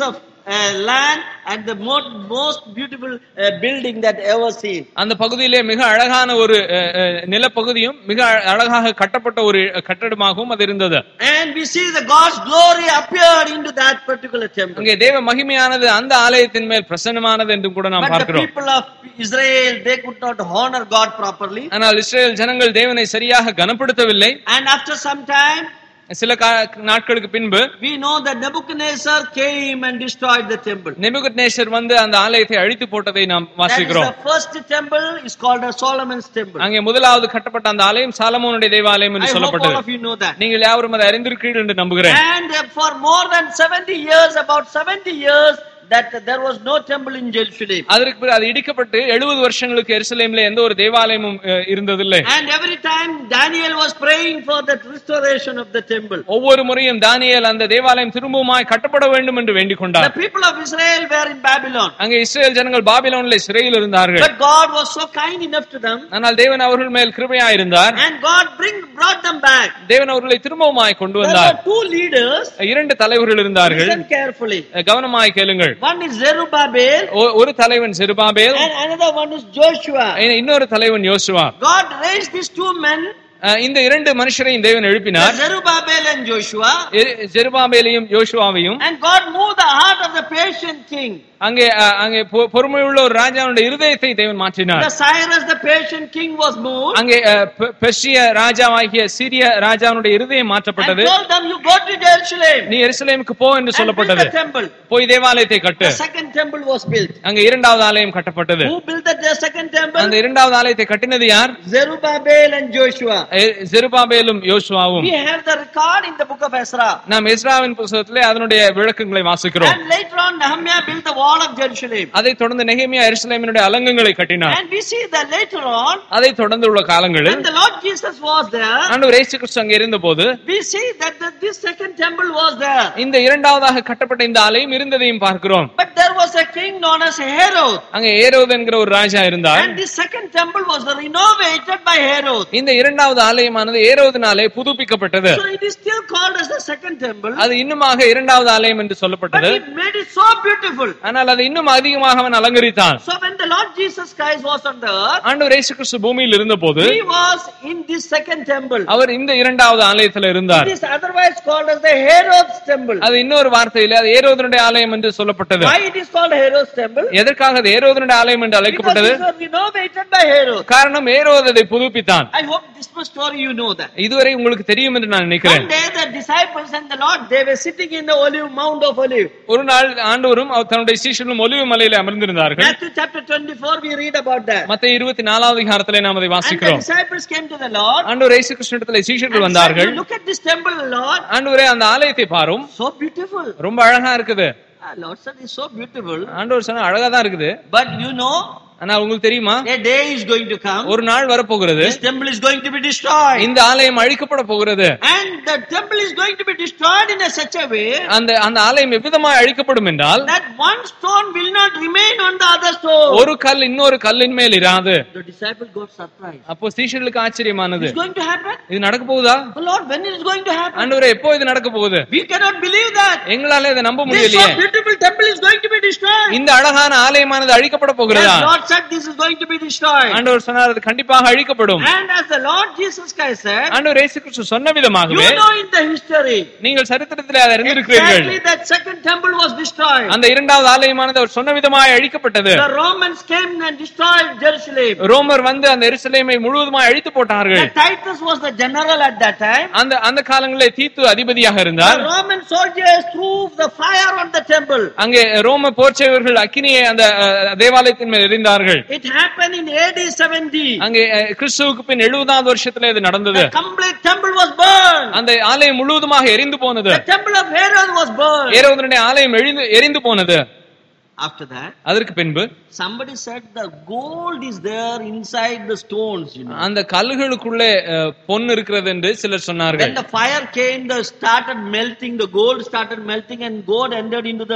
uh, land and the most, most beautiful uh, building that ever seen. அந்த பகுதியிலே மிக அழகான ஒரு அஹ், அஹ், நிலப்பகுதியும் மிக அழ- அழகாக கட்டப்பட்ட ஒரு கட்டடமாகவும் அது இருந்தது And we see the God's glory appeared into that particular temple. அங்கே தேவ மகிமையானது அந்த ஆலயத்தின் மேல் பிரசன்னமானது என்றும் கூட நாம் But the பார்க்கிறோம் people of Israel, they could not honor God properly. ஆனால் இஸ்ரேல் ஜனங்கள் தேவனை சரியாக கனப்படுத்தவில்லை And after some time, சில கா- நாட்களுக்கு பின்பு we know that Nebuchadnezzar came and destroyed the temple. Nebuchadnezzar வந்து அந்த ஆலயத்தை அழித்து போட்டதை நாம் That is வாசிக்கிறோம் the first temple is called as Solomon's temple. அங்கே முதலாவது கட்டப்பட்ட அந்த ஆலயம் சாலமோனுடைய தேவாலயம் I என்று hope all சொல்லப்பட்டது of you know that. நீங்கள் யாவரும் அதை அறிந்திருக்கிறீர்கள் என்று நம்புகிறேன் And uh, for more than 70 years, about 70 years, that there was no temple in Jerusalem. அதற்கு பிறகு அது இடிக்கப்பட்டு எழுபது வருஷங்களுக்கு எருசலேம்ல எந்த ஒரு தேவாலயமும் அஹ், இருந்ததில்லை And every time Daniel was praying for that restoration of the temple. ஒவ்வொரு முறையும் தானியேல் அந்த தேவாலயம் திரும்பவுமாய் கட்டப்பட வேண்டும் என்று வேண்டிக் The கொண்டார் people of Israel were in Babylon. அங்கே இஸ்ரேல் ஜனங்கள் பாபிலோனிலே சிறையில் இருந்தார்கள் But God was so kind enough to them. ஆனால் தேவன் அவர்கள் மேல் கிருபையாயிருந்தார் And God bring, brought them back. தேவன் அவர்களை திரும்பவுமாய் கொண்டு There வந்தார் were two leaders. இரண்டு தலைவர்கள் இருந்தார்கள் Listen carefully. அஹ், கவனமாய் கேளுங்கள் One is Zerubbabel ஒ- ஒரு தலைவன் Zerubbabel and another one is Joshua. இன்னொரு தலைவன் யோசுவா God raised these two men, அஹ், இந்த இரண்டு மனுஷரையும் தேவன் எழுப்பினார் Zerubbabel and Joshua. A- ஜெருபாபேலையும் யோசுவாவையும் And God moved the heart of the patient king. அங்கே அஹ், அங்கே பொ- பொறுமையுள்ள ஒரு ராஜாவுடைய இருதயத்தை தேவன் மாற்றினார் The Cyrus, the patient king, was moved அங்கே அஹ், பெ- பெர்ஷிய ராஜாவாகிய சீரிய ராஜாவுடைய இருதயம் and மாற்றப்பட்டது told them, "You go to Jerusalem நீ எருசலேமுக்கு போ என்று and build சொல்லப்பட்டது the temple." போய் தேவாலயத்தை கட்டு The second temple was built. அங்க இரண்டாவது ஆலயம் கட்டப்பட்டது Who built the the second temple? அந்த இரண்டாவது ஆலயத்தை கட்டினது யார் Zerubbabel and Joshua. A- ஜெருபாபேலும் யோசுவாவும் We have the record in the book of Ezra. நாம் எஸ்ராவின் புஸ்தகத்திலே அதனுடைய விளக்கங்களை வாசிக்கிறோம் And later on, Nehemiah built the wall of Jerusalem. அதைத் தொடர்ந்து நெகேமியா எருசலேமினுடைய அலங்கங்களை கட்டினார் And we see that later on, அதைத் தொடர்ந்து உள்ள காலங்களில் when the Lord Jesus was there, ஆண்டவர் இயேசு கிறிஸ்து அங்கே இருந்தபோது we see that the, this second temple was there. இந்த இரண்டாவதாக கட்டப்பட்ட இந்த ஆலயம் இருந்ததையும் பார்க்கிறோம் But there was a king known as Herod. அங்கே ஏரோது என்கிற ஒரு ராஜா இருந்தார் And this second temple was renovated by Herod. இந்த இரண்டாவது ஆலயமானது ஏரோதினாலே புதுப்பிக்கப்பட்டது So it is still called as the second temple. அது இன்னுமாக இரண்டாவது ஆலயம் என்று But சொல்லப்பட்டது he made it so beautiful. ஆனால் அது இன்னும் அதிகமாக அவன் அலங்கரித்தான் So when the Lord Jesus Christ was on the earth, ஆண்டவர் இயேசு கிறிஸ்து பூமியில் இருந்தபோது he was in this second temple. அவர் இந்த இரண்டாவது ஆலயத்தில் இருந்தார் It is otherwise called as the Herod's temple. அது இன்னொரு வார்த்தையில அது ஏரோதனுடைய ஆலயம் என்று சொல்லப்பட்டது Why it is called Herod's temple? எதற்காக அது ஏரோதனுடைய ஆலயம் என்று Because அழைக்கப்பட்டது it was renovated by Herod. காரணம் ஏரோது அதை புதுப்பித்தான் I hope this much story you know that. இதுவரை உங்களுக்கு தெரியும் என்று நான் நினைக்கிறேன் One day the disciples and the Lord, they were sitting in the olive, Mount of Olive. ஒரு நாள் ஆண்டவரும் அவர் தன்னுடைய சீஷர்களும் ஒலிவு மலையில அமர்ந்திருந்தார்கள் Matthew chapter 24, we read about that. மத்த இருபத்தி நாலாவது அதிகாரத்திலே நாம் அதை And the வாசிக்கிறோம் disciples came to the Lord. ஆண்டவர் இயேசு கிருஷ்ணத்துல And சீஷர்கள் said, வந்தார்கள் "You Look at this temple, Lord. ஆண்டவரே அந்த ஆலயத்தை பாரும் So beautiful. ரொம்ப அழகா இருக்குது Ah, Lord said, it's so beautiful. ஆண்டவர் சொன்னா அழகா தான் இருக்குது But you know, ஆனா உங்களுக்கு தெரியுமா a day is going to come. ஒரு நாள் வரப்போகிறது This temple is going to be destroyed. இந்த ஆலயம் அழிக்கப்பட போகிறது And the temple is going to be destroyed in a such a way அந்த அந்த ஆலயம் எவ்விதமாய் அழிக்கப்படும் என்றால் that one stone will not remain on the other stone. ஒரு கல் இன்னொரு கல்லின் மேல் இராது The disciple got surprised. அப்போ சீஷர்களுக்கு ஆச்சரியமானது It's going to happen? இது நடக்க போகுதா Oh Lord, when is it going to happen? ஆண்டவரே எப்போ இது நடக்க போகுது We cannot believe that. எங்களால இதை நம்ப This முடியலையே so beautiful temple is going to be destroyed. இந்த அழகான ஆலயமானது அழிக்கப்பட போகிறதா Yes, Lord said this is going to be destroyed. ஆண்டவர் சொன்னார் அது கண்டிப்பாக அழிக்கப்படும் And as the Lord Jesus Christ said, ஆண்டவர் இயேசு கிறிஸ்து சொன்ன you விதமாகவே know in the history, நீங்கள் சரித்திரத்திலே அதை அறிந்திருக்கிறீர்கள் exactly that second temple was destroyed. அந்த இரண்டாவது ஆலயமானது அவர் சொன்ன விதமாய் அழிக்கப்பட்டது The Romans came and destroyed Jerusalem. ரோமர் வந்து அந்த எருசலேமை முழுவதுமாய் அழித்து போட்டார்கள் The Titus was the general at that time. அந்த அந்த காலங்களிலே தீத்து அதிபதியாக இருந்தார் The Roman soldiers threw the fire on the temple. அங்கே ரோம போர்ச்சேவர்கள் அக்கினியை அந்த அஹ், தேவாலயத்தின் மேல் எறிந்தார்கள் It happened in AD 70. அங்கே அஹ், கிறிஸ்துவுக்கு பின் எழுபதாவது வருஷத்துல இது நடந்தது The complete temple was burned. அந்த ஆலயம் முழுவதுமாக எரிந்து போனது The temple of Herod was burned. ஏரோதனுடைய ஆலயம் எரிந்து எரிந்து போனது After that, அதற்கு பின்பு somebody said the gold is there inside the stones, you know. அந்த கல்லுகளுக்குள்ளே அஹ், பொன் இருக்கிறது என்று சிலர் சொன்னார்கள் When the fire came, the started melting, the gold started melting and gold entered into the bo-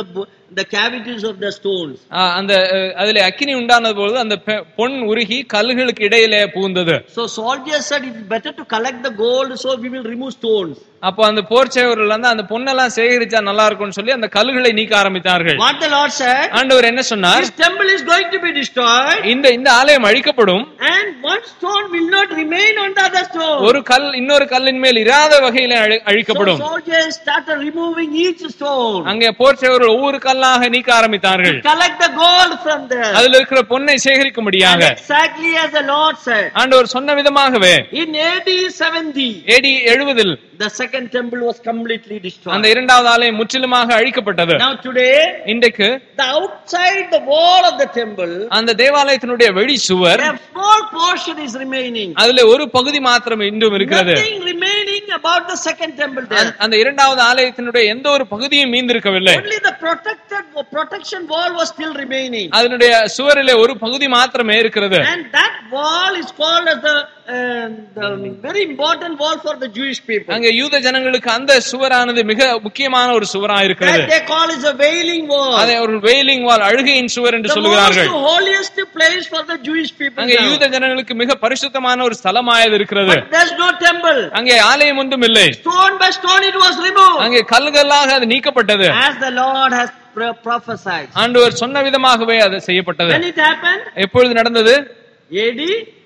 the cavities of the stones. ஆஹ் அந்த அஹ், அதிலே அக்கினி உண்டானது பொழுது அந்த பெ- பொன் உருகி கல்லுகளுக்கு இடையிலே புகுந்தது So soldiers said it's better to collect the gold, so we will remove stones. அப்போ அந்த போர் சேவர்கள் வந்து அந்த பொன்னெல்லாம் சேகரிச்சா நல்லா இருக்கும்னு சொல்லி அந்த கல்லுகளை நீக்க ஆரம்பித்தார்கள் What the Lord said, ஆண்டவர் என்ன சொன்னார் this temple is going to be destroyed, இந்த இந்த ஆலயம் அழிக்கப்படும் and one stone will not remain on the other stone. ஒரு கல் இன்னொரு கல்லின் மேல் இராத வகையில அழி- So அழிக்கப்படும் soldiers started removing each stone. அங்கே போர் சேவர்கள் ஒவ்வொரு கல்லாக நீக்க ஆரம்பித்தார்கள் Collect the gold from there. அதுல இருக்கிற பொன்னை And சேகரிக்கும்படியாக exactly as the Lord said. ஆண்டவர் சொன்ன விதமாகவே In AD 70, ஏடி எழுபதில் the second temple was completely அந்த destroyed. இரண்டாவது ஆலயம் முற்றிலுமாக அழிக்கப்பட்டது Now today, இன்றைக்கு the outside the wall of the temple, அந்த தேவாலயத்தினுடைய வெளி சுவர் a small portion is remaining. அதுல ஒரு பகுதி மாத்திரம் இன்றும் இருக்கிறது Nothing remaining about the second temple there. அந்த- அந்த இரண்டாவது ஆலயத்தினுடைய எந்த ஒரு பகுதியும் மீந்திருக்கவில்லை Only the protected protection wall was still remaining. அதனுடைய சுவரிலே ஒரு பகுதி மாத்திரமே இருக்கிறது And that wall is called as the, uh, the very important wall for the Jewish people. அங்க யூத ஜனங்களுக்கு அந்த சுவரானது மிக முக்கியமான ஒரு சுவரா இருக்கிறது That they call is a wailing wall. அதை அவர்கள் வெயிலிங் வால் அழுகையின் சுவர் என்று The most சொல்லுகிறார்கள் holiest place for the Jewish people. அங்கே now. யூத ஜனங்களுக்கு மிக பரிசுத்தமான ஒரு ஸ்தலமாயது இருக்கிறது But there's no temple. அங்கே ஆலயம் ஒன்றும் இல்லை Stone by stone it was removed. அங்கே கல்கல்லாக அது நீக்கப்பட்டது As the Lord has pro- prophesied. ஆண்டவர் சொன்ன விதமாகவே அது செய்யப்பட்டது When it happened? எப்பொழுது நடந்தது AD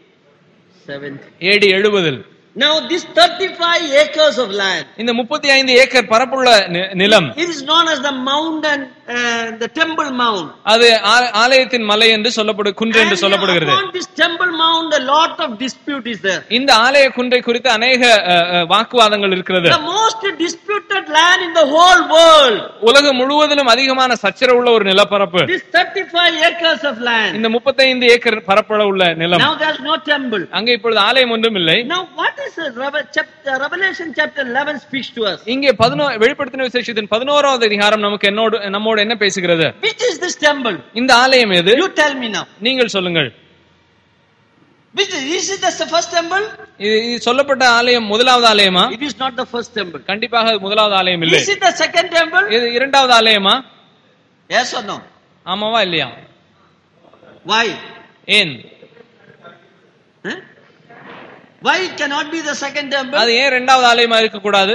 70. ஏடி எழுபதில் Now this 35 acres of land, இந்த முப்பத்தி ஐந்து ஏக்கர் பரப்புள்ள நி- நிலம் it is known as the mountain, uh, the temple mount. அது ஆ- ஆலயத்தின் மலை என்று சொல்லப்படு குன்று என்று And சொல்லப்படுகிறது upon this temple mount, a lot of dispute is there. இந்த ஆலய குன்றை குறித்து அநேக அ, அ, வாக்குவாதங்கள் இருக்கிறது The most disputed land in the whole world. உலகம் முழுவதிலும் அதிகமான சச்சரவுள்ள ஒரு நிலப்பரப்பு This 35 acres of land. இந்த முப்பத்தைந்து ஏக்கர் பரப்பளவுள்ள நிலம் Now there's no temple. அங்கே இப்பொழுது ஆலயம் ஒன்றும் இல்லை Now what is the Reve- chapter, Revelation chapter 11 speaks to us? இங்கே பதினோ வெளிப்படுத்தின விசேஷத்தின் பதினோராவது அதிகாரம் நமக்கு என்னோடு நம்மோடு என்ன பேசுகிறது Which is this temple? இந்த ஆலயம் எது You tell me now. நீங்கள் சொல்லுங்கள் Which is, is it the first temple? இது இது சொல்லப்பட்ட ஆலயம் முதலாவது ஆலயமா It is not the first temple. கண்டிப்பாக அது முதலாவது ஆலயம் இல்லை Is it the second temple? இது இரண்டாவது ஆலயமா Yes or no? ஆமாவா இல்லையா Why? ஏன் Huh? Why it cannot be the second temple? அது ஏன் இரண்டாவது ஆலயமா இருக்க கூடாது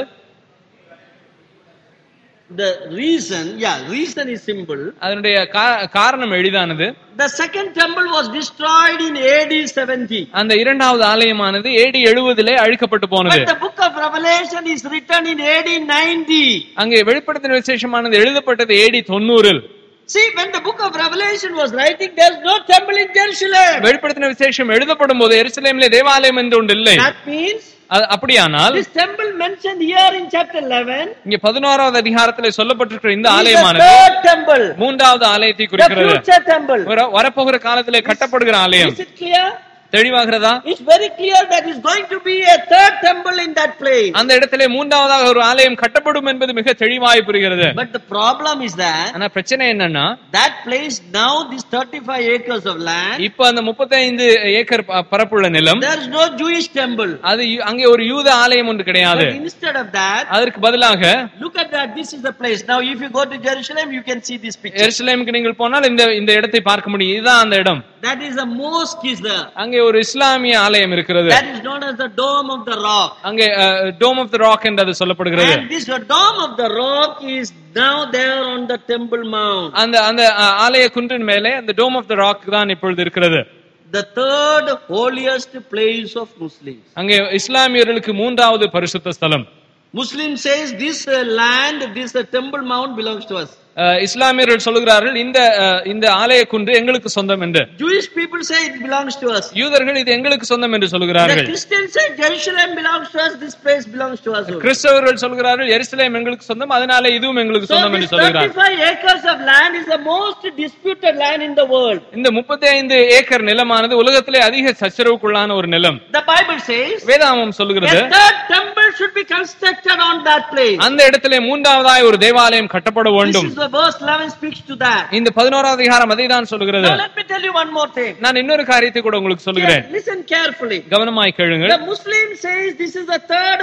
The reason, yeah, reason is simple. அதனுடைய கா- காரணம் எளிதானது The second temple was destroyed in AD 70. அந்த இரண்டாவது ஆலயமானது ஏடி எழுபதிலே அழிக்கப்பட்டு போனது But the book of Revelation is written in AD 90. அங்கே வெளிப்படுத்தின விசேஷமானது எழுதப்பட்டது ஏடி தொண்ணூறில் See, when the book of Revelation was writing, there's no temple in Jerusalem. வெளிப்படுத்தின விசேஷம் எழுதப்படும் போது எருசலேமிலே தேவாலயம் என்று ஒன்று இல்லை That means அது அப்படியானால் this temple mentioned here in chapter 11 இங்க பதினோராவது அதிகாரத்திலே சொல்லப்பட்டிருக்கிற இந்த is the ஆலயமானது third temple, மூன்றாவது ஆலயத்தை the குறிக்கிறது future temple. வர- வரப்போகிற காலத்திலே கட்டப்படுகிற ஆலயம் Is it clear? தெளிவாகிறதா It's very clear that is going to be a third temple in that place. அந்த இடத்திலே மூன்றாவதாக ஒரு ஆலயம் கட்டப்படும் என்பது மிக தெளிவாய் புரிகிறது But the problem is that ஆனா பிரச்சனை என்னன்னா that place now, this 35 acres of land, இப்ப அந்த 35 ஏக்கர் ப- பரப்புள்ள நிலம் there is no Jewish temple. அது யு- அங்கே ஒரு யூத ஆலயம் ஒன்று கிடையாது But instead of that, அதற்கு பதிலாக look at that. This is the place. Now, if you go to Jerusalem, you can see this picture. எருசலேமுக்கு நீங்கள் போனால் இந்த இந்த இடத்தை பார்க்க முடியும் இதுதான் அந்த இடம் That is a mosque is there. அங்கே ஒரு இஸ்லாமிய ஆலயம் இருக்கிறது That is known as the Dome of the Rock. அங்கே டோம் ஆஃப் த ராக் என்று அது சொல்லப்படுகிறது And this uh, Dome of the Rock is now there on the Temple Mount. அந்த அந்த அஹ், ஆலய குன்றின் மேலே அந்த டோம் ஆஃப் த ராக் தான் இப்பொழுது இருக்கிறது The third holiest place of Muslims. அங்கே இஸ்லாமியர்களுக்கு மூன்றாவது பரிசுத்த ஸ்தலம் Muslim says this uh, land, this uh, Temple Mount belongs to us. அஹ், இஸ்லாமியர்கள் சொல்லுகிறார்கள் இந்த அஹ், இந்த ஆலய குன்று எங்களுக்கு சொந்தம் என்று Jewish people say it belongs to us. யூதர்கள் இது எங்களுக்கு சொந்தம் என்று The சொல்லுகிறார்கள் Christians say Jerusalem belongs to us, this place belongs to us. also. கிறிஸ்தவர்கள் சொல்கிறார்கள் எருசலேம் எங்களுக்கு சொந்தம் அதனால இதுவும் எங்களுக்கு So சொந்தம் என்று this சொல்கிறார்கள் 35 acres of land is the most disputed land in the world. இந்த முப்பத்தி ஐந்து ஏக்கர் நிலமானது உலகத்திலே அதிக சச்சரவுக்குள்ளான ஒரு நிலம் The Bible says வேதாமம் சொல்லுகிறது a third temple should be constructed on that place. அந்த இடத்திலே மூன்றாவதாய் ஒரு தேவாலயம் கட்டப்பட This வேண்டும் is the verse 11 speaks to that. இந்த பதினோராவது அதிகாரம் அதை தான் சொல்லுகிறது Now let me tell you one more thing. நான் இன்னொரு காரியத்தை கூட உங்களுக்கு சொல்லுகிறேன் Yes, listen carefully. கவனமாய் கேளுங்கள் The Muslim says this is the third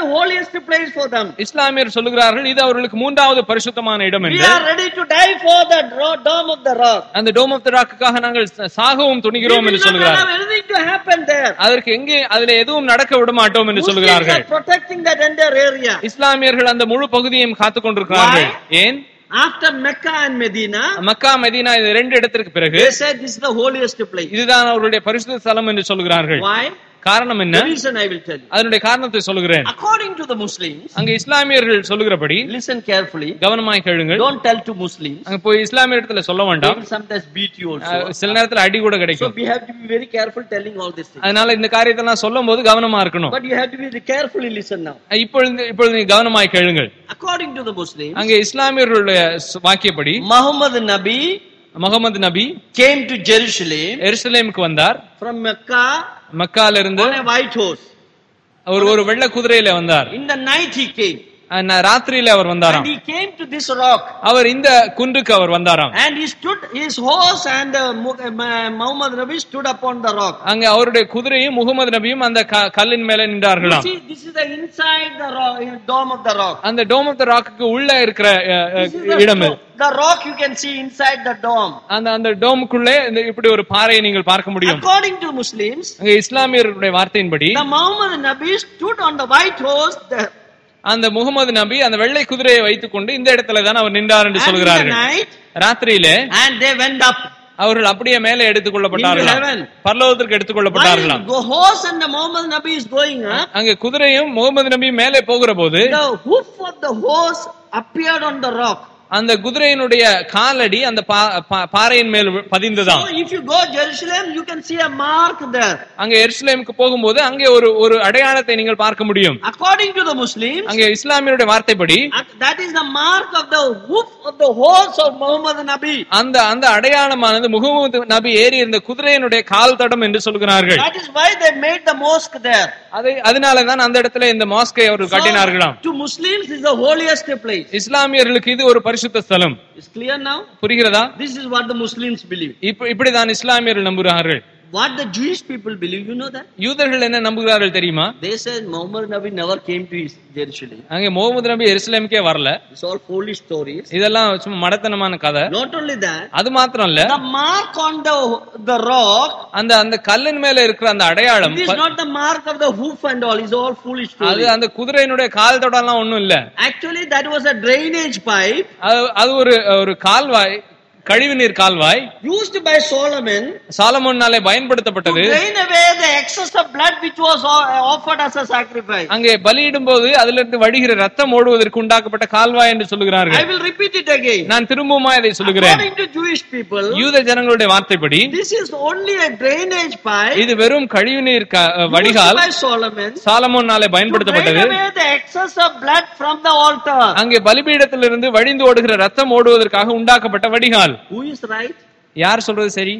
the holiest place for them. இஸ்லாமியர் சொல்லுகிறார்கள் இது அவர்களுக்கு மூன்றாவது பரிசுத்தமான இடம் We என்று are ready to die for the ro- dome of the rock. அந்த டோம் ஆஃப் த ராக்குக்காக நாங்கள் ச- சாகவும் We துணிகிறோம் will என்று not சொல்கிறார்கள் allow anything to happen there. அதற்கு எங்கே அதுல எதுவும் நடக்க விட மாட்டோம் என்று Muslims சொல்கிறார்கள் are protecting that entire area. இஸ்லாமியர்கள் அந்த முழு பகுதியையும் காத்துக் கொண்டிருக்கிறார்கள் ஏன் After Mecca and Medina, Mecca Medina இது ரெண்டு இடத்திற்கு பிறகு they said this is the holiest place. இதுதான் அவருடைய பரிசுத்த ஸ்தலம் என்று சொல்கிறார்கள் Why? காரணம் என்ன The reason I will tell you. அதனுடைய காரணத்தை சொல்லுகிறேன் According to the Muslims, அங்க இஸ்லாமியர்கள் சொல்லுகிறபடி listen carefully. கவனமாய் கேளுங்கள் Don't tell to Muslims. அங்க போய் இஸ்லாமிய இடத்துல சொல்ல They வேண்டாம் will sometimes beat you ah, also. சில நேரத்துல அடி கூட So கிடைக்கும் we have to be very careful telling all these things. அதனால இந்த காரியத்தை நான் சொல்லும் போது கவனமா இருக்கணும் But you have to be very carefully listen now. அஹ், இப்பொழுது இப்பொழுது நீங்க கவனமாய் கேளுங்கள் According to the Muslims, அங்க இஸ்லாமியர்களுடைய ச- வாக்கியப்படி Muhammad Nabi முகமது நபி came to Jerusalem எருசலேமுக்கு வந்தார் from Mecca மக்கால இருந்து on a white horse. அவர் ஒரு வெள்ள குதிரையில வந்தார் In the night he came. அஹ், ந- ராத்திரியில அவர் And வந்தாராம் he came to this rock. அவர் இந்த குன்றுக்கு அவர் வந்தாராம் And he stood, his horse and uh, Mu- uh, Muhammad Nabi stood upon the rock. அங்க அவருடைய குதிரையும் முகமது நபியும் அந்த க- கல்லின் மேல You நின்றார்களாம் see, this is the inside the rock, uh, dome of the rock. அந்த டோம் ஆஃப் த ராக்குக்கு உள்ள இருக்கிற அஹ், அஹ், This is the, இடம் இது. do- the rock you can see inside the dome. அந்த அந்த டோமுக்குள்ளே இந்த இப்படி ஒரு பாறையை நீங்கள் பார்க்க முடியும் According to Muslims, அங்க இஸ்லாமியர்களுடைய வார்த்தையின்படி the Muhammad Nabi stood on the white horse there. அந்த முகமது நபி அந்த வெள்ளை குதிரையை வைத்துக் கொண்டு இந்த இடத்துல தான் அவர் நின்றார் என்று And in the சொல்கிறார்கள் night, ராத்திரியிலே and they went up. அவர்கள் அப்படியே மேலே எடுத்துக் Into கொள்ளப்பட்டார்களாம் heaven. பரலோகத்திற்கு எடுத்துக் While கொள்ளப்பட்டார்களாம் the horse and the Muhammad Nabi is going up, அங்க குதிரையும் முகமது நபி மேலே போகிற போது the hoof of the horse appeared on the rock. அந்த குதிரையினுடைய காலடி அந்த பா- பா- பாறையின் மேல் வி- பதிந்ததாம் So if you go Jerusalem, you can see a mark there. அங்க எருசலேமுக்கு போகும்போது அங்கே ஒரு ஒரு அடையாளத்தை நீங்கள் பார்க்க முடியும் According to the Muslims, அங்க இஸ்லாமியருடைய வார்த்தைப்படி uh, that is the mark of the hoof of the horse of Muhammad Nabi. அந்த அந்த அடையாளமானது முகமது நபி ஏறி இருந்த குதிரையினுடைய கால் தடம் என்று சொல்கிறார்கள் That is why they made the mosque there. அதை அதனாலதான் அந்த இடத்துல இந்த மாஸ்கை அவர்கள் கட்டினார்களாம் to Muslims is the holiest place. இஸ்லாமியர்களுக்கு இது ஒரு பரிசுத்த ஸ்தலம் It's clear now? புரிகிறதா This is what the Muslims believe. இப்ப இப்படிதான் இஸ்லாமியர்கள் நம்புகிறார்கள் What the Jewish people believe, you know that? யூதர்கள் என்ன நம்புகிறார்கள் தெரியுமா They said Muhammad Nabi never came to his Jerusalem. அங்கே முகமது நபி எருசலேமுக்கே வரல It's all foolish stories. இதெல்லாம் சும்மா மடத்தனமான கதை Not only that, அது மாத்திரம் இல்ல the mark on the the rock அந்த அந்த கல்லின் மேல இருக்கிற அந்த அடையாளம் it is not the mark of the hoof and all. It's all foolish அது stories. அந்த குதிரையினுடைய கால் தொடலாம் ஒண்ணும் இல்ல Actually, that was a drainage pipe அது அது ஒரு ஒரு கால்வாய் கழிவுநீர் கால்வாய் used by Solomon சாலமோன்னாலே to பயன்படுத்தப்பட்டது drain away the excess of blood which was o- offered as a sacrifice. அங்கே பலியிடும் போது அதுல இருந்து வடிகிற ரத்தம் ஓடுவதற்கு உண்டாக்கப்பட்ட கால்வாய் என்று I சொல்லுகிறார்கள் will repeat it again. நான் திரும்பவுமா இதை சொல்லுகிறேன் According to Jewish people, யூத ஜனங்களுடைய வார்த்தைப்படி this is only a drainage pipe இது வெறும் கழிவுநீர் க- used வடிகால் by Solomon சாலமோன்னாலே to drain பயன்படுத்தப்பட்டது away the excess of blood from the altar. அங்கே பலிபீடத்திலிருந்து வழிந்து ஓடுகிற ரத்தம் ஓடுவதற்காக உண்டாக்கப்பட்ட வடிகால் Who is right? யார் சொல்றது சரி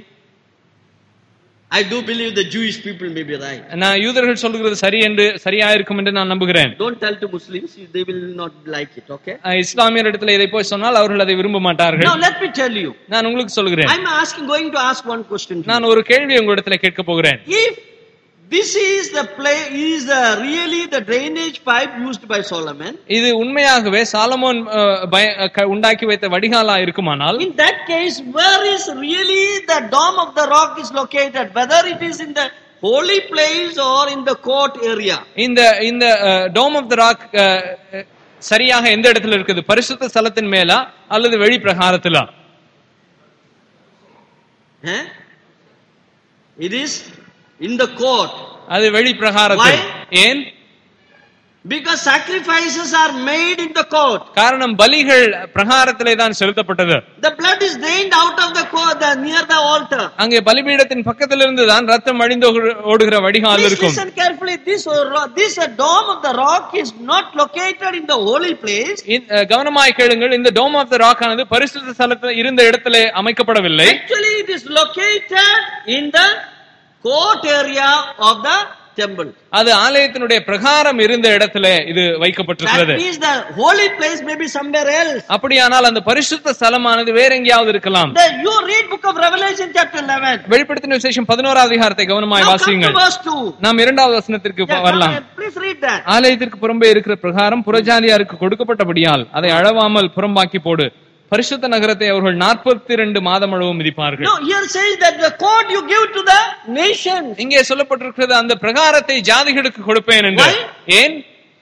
I do believe the Jewish people may be right. நான் யூதர்கள் சொல்கிறது சரி என்று சரியா இருக்கும் என்று நான் நம்புகிறேன் Don't tell to Muslims, they will not like it, okay? அஹ் இஸ்லாமியர் இடத்துல இதை போய் சொன்னால் அவர்கள் அதை விரும்ப மாட்டார்கள் Now let me tell you. நான் உங்களுக்கு சொல்கிறேன் I'm asking, going to ask one question to you. நான் ஒரு கேள்வி உங்களிடத்துல கேட்க போகிறேன் If this is the play, is the really the drainage pipe used by Solomon, இது உண்மையாகவே சாலமோன் அஹ், பய- அஹ், க- உண்டாக்கி வைத்த வடிகாலா இருக்குமானால் in that case, where is really the dome of the rock is located? Whether it is in the holy place or in the court area? இந்த இந்த டோம் ஆஃப் த ராக் சரியாக எந்த இடத்துல இருக்குது பரிசுத்த ஸ்தலத்தின் மேலா அல்லது வெளி பிரகாரத்திலா Eh? It is in the court. அது வெளி பிரகாரத்தில் ஏன் Because sacrifices are made in the court. காரணம் பலிகள் பிரகாரத்திலே தான் செலுத்தப்பட்டது The blood is drained out of the court the, near the altar. அங்கே பலிபீடத்தின் பக்கத்திலிருந்து தான் ரத்தம் வழிந்து ஓடு- ஓடுகிற வடிகால் Please இருக்கும் listen carefully. This, uh, ro- this uh, dome of the rock is not located in the holy place. இந்த- அஹ், கவனமாய் கேளுங்கள் இந்த டோம் ஆஃப் த ராக் ஆனது பரிசுத்த ஸ்தலத்தில் இருந்த இடத்திலே அமைக்கப்படவில்லை Actually, it is located in the court area of the temple. அது ஆலயத்தினுடைய பிரகாரம் இருந்த இடத்துல இது That வைக்கப்பட்டிருக்கிறது means the holy place may be somewhere else. அப்படியானால் அந்த பரிசுத்த ஸ்தலமானது வேற எங்கேயாவது இருக்கலாம் Then you read book of Revelation chapter 11. வெளிப்படுத்தின விசேஷம் பதினோராவது அதிகாரத்தை கவனமாய் Now come to வாசியுங்கள் verse 2. நாம் இரண்டாவது வசனத்திற்கு Yeah, வரலாம் come, please read that. ஆலயத்திற்கு புறம்பே இருக்கிற பிரகாரம் புறஜாதியாருக்கு கொடுக்கப்பட்டபடியால் அதை அழவாமல் புறம்பாக்கி போடு பரிசுத்த நகரத்தை அவர்கள் நாற்பத்தி ரெண்டு மாதம் அளவு மிதிப்பார்கள் No, here says that the court you give to the nations. இங்கே சொல்லப்பட்டிருக்கிறது அந்த பிரகாரத்தை ஜாதிகளுக்கு கொடுப்பேன் என்று Why? ஏன்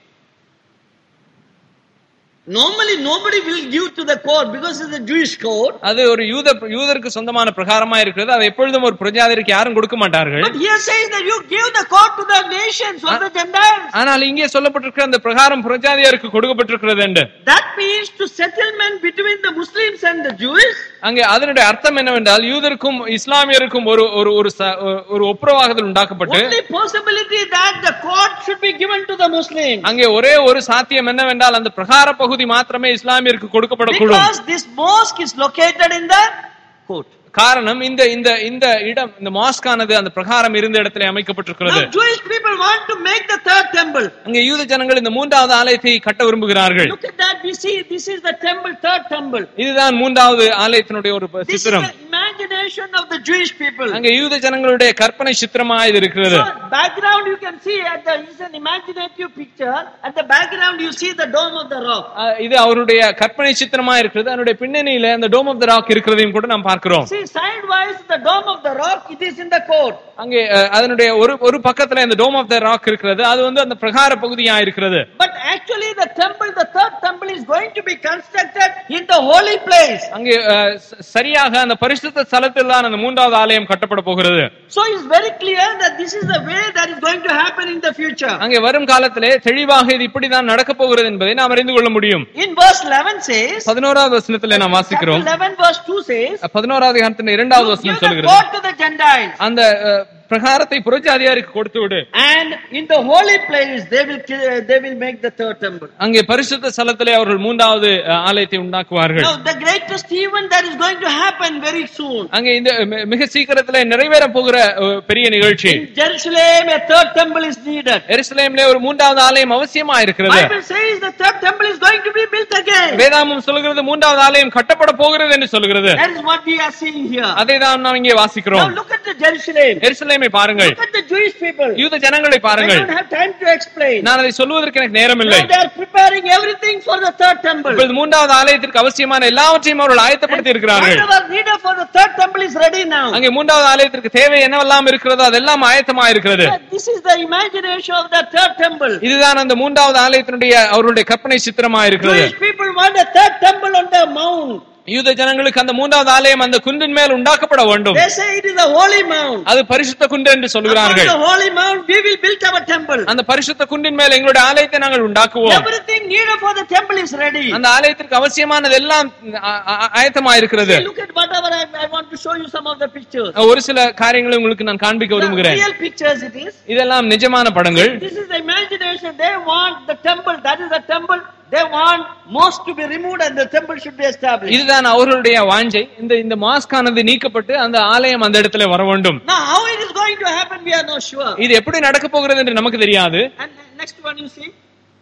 Normally nobody will give to the court because it's a Jewish court. அது ஒரு யூத யூதருக்கு சொந்தமான பிரகாரமா இருக்கிறது அது எப்பொழுதும் ஒரு பிரஜாதிற்கு யாரும் கொடுக்க மாட்டார்கள் But here says that you give the court to the nations or the Gentiles. ஆனால் இங்கே சொல்லப்பட்டிருக்கிற அந்த பிரகாரம் பிரஜாதியாருக்கு கொடுக்கப்பட்டிருக்கிறது என்று That means to settlement between the Muslims and the Jews. அங்கே அதனுடைய அர்த்தம் என்னவென்றால் யூதருக்கும் இஸ்லாமியருக்கும் ஒரு ஒரு ஒரு ச- ஒரு ஒப்புரவாகுதல் உண்டாக்கப்பட்டு Only possibility that the court should be given to the Muslims. அங்கே ஒரே ஒரு சாத்தியம் என்னவென்றால் அந்த பிரகார பகுதி மாத்திரமே இஸ்லாமியருக்கு கொடுக்கப்படக்கூடும் Because this mosque is located in the court. காரணம் இந்த இந்த இந்த இடம் இந்த மாஸ்கானது அந்த பிரகாரம் இருந்த இடத்துல அமைக்கப்பட்டிருக்கிறது Now Jewish people want to make the third temple. அங்கே யூத ஜனங்கள் இந்த மூன்றாவது ஆலயத்தை கட்ட விரும்புகிறார்கள் Look at that. We see this is the temple, third temple. இதுதான் மூன்றாவது ஆலயத்தினுடைய ஒரு This is சித்திரம் the imagination of the Jewish people. அங்கே யூத ஜனங்களுடைய கற்பனை சித்திரமா இது இருக்கிறது So background you can see at the is an imaginative picture. At the background you see the dome of the rock. அஹ் இது அவருடைய கற்பனை சித்திரமா இருக்கிறது அதனுடைய பின்னணியில அந்த டோம் ஆஃப் த ராக் இருக்கிறதையும் கூட நாம் பார்க்கிறோம் See sidewise the dome of the rock. It is in the court. அங்கே அஹ், அதனுடைய ஒரு ஒரு பக்கத்துல இந்த டோம் ஆஃப் த ராக் இருக்கிறது அது வந்து அந்த பிரகார பகுதியா இருக்கிறது But actually the temple, the third temple is going to be constructed in the holy place. அங்கே அஹ், ச- சரியாக அந்த பரிசுத்த ஸ்தலத்தில் தான் அந்த மூன்றாவது ஆலயம் கட்டப்பட போகிறது So it's very clear that this is the way that is going to happen in the future. அங்கே வரும் காலத்திலே தெளிவாக இது இப்படிதான் நடக்க போகிறது என்பதை நாம் அறிந்து கொள்ள முடியும் In verse 11 says, பதினோராவது வசனத்திலே நாம் chapter வாசிக்கிறோம் 11 verse 2 says, பதினோராவது அதிகாரத்தின் இரண்டாவது "You வசனம் give the சொல்கிறது court to the Gentiles. அந்த அஹ், பிரகாரத்தை புரட்சாதியாருக்கு கொடுத்து விடு And in the holy place, they will ki- they will make the third temple. அங்கே பரிசுத்த ஸ்தலத்திலே அவர்கள் மூன்றாவது அஹ், ஆலயத்தை உண்டாக்குவார்கள் Now, the greatest event that is going to happen very soon. அங்கே இந்த மி- மிக சீக்கிரத்திலே நிறைவேற போகிற அஹ், பெரிய நிகழ்ச்சி In Jerusalem, a third temple is needed. எருசலேம்லே ஒரு மூன்றாவது ஆலயம் அவசியமா இருக்கிறது Bible says the third temple is going to be built again. வேதாமம் சொல்கிறது மூன்றாவது ஆலயம் கட்டப்பட போகிறது என்று சொல்கிறது That is what we are seeing here. அதை தான் நாம் இங்கே Now வாசிக்கிறோம் look at the Jerusalem. எருசலேமை பாருங்கள் Look at the Jewish people. யூத ஜனங்களை I பாருங்கள் don't have time to explain. நான் அதை சொல்வதற்கு எனக்கு நேரம் இல்லை Now they are preparing everything for the third temple. இப்பொழுது மூன்றாவது ஆலயத்திற்கு அவசியமான எல்லாவற்றையும் அவர்கள் ஆயத்தப்படுத்தி இருக்கிறார்கள் Whatever needed for the third temple is ready now. அங்கே மூன்றாவது ஆலயத்திற்கு தேவை என்னவெல்லாம் இருக்கிறதோ அதெல்லாம் ஆயத்தமா இருக்கிறது This is the imagination of the third temple. இதுதான் அந்த மூன்றாவது ஆலயத்தினுடைய அவர்களுடைய கற்பனை சித்திரமா இருக்கிறது Jewish people want a third temple on the mount. யூத ஜனங்களுக்கு அந்த மூன்றாவது ஆலயம் அந்த குன்றின் மேல் உண்டாக்கப்பட வேண்டும் They say it is a holy mount. அது பரிசுத்த குன்று என்று Upon சொல்கிறார்கள் the holy mount, we will build our temple. அந்த பரிசுத்த குன்றின் மேல் எங்களுடைய ஆலயத்தை நாங்கள் உண்டாக்குவோம் Everything needed for the temple is ready. அந்த ஆலயத்திற்கு அவசியமானது எல்லாம் ஆயத்தமா இருக்கிறது See, look at whatever I, I want to show you some of the pictures. ஒரு சில காரியங்களை உங்களுக்கு நான் காண்பிக்க The விரும்புகிறேன் real pictures it is. இதெல்லாம் நிஜமான படங்கள் This is the imagination. They want the temple. That is the temple. They want most to be removed and the temple should be established. இதுதான் அவர்களுடைய வாஞ்சை இந்த இந்த மாஸ்கானது நீக்கப்பட்டு அந்த ஆலயம் அந்த இடத்துல வர வேண்டும் Now, how it is going to happen, we are not sure. இது எப்படி நடக்க போகிறது என்று நமக்கு தெரியாது And next one you see.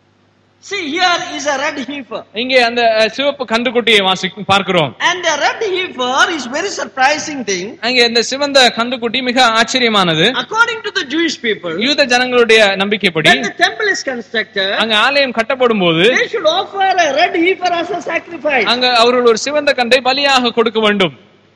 See, here is a red heifer. இங்கே அந்த அஹ், சிவப்பு கன்றுக்குட்டியை வாசி பார்க்கிறோம் And the red heifer is very surprising thing. அங்கே இந்த சிவந்த கன்றுக்குட்டி மிக ஆச்சரியமானது According to the Jewish people, யூத ஜனங்களுடைய நம்பிக்கைப்படி when the temple is constructed, அங்க ஆலயம் கட்டப்படும் போது they should offer a red heifer as a sacrifice. அங்க அவர்கள் ஒரு சிவந்த கன்றை பலியாக கொடுக்க வேண்டும்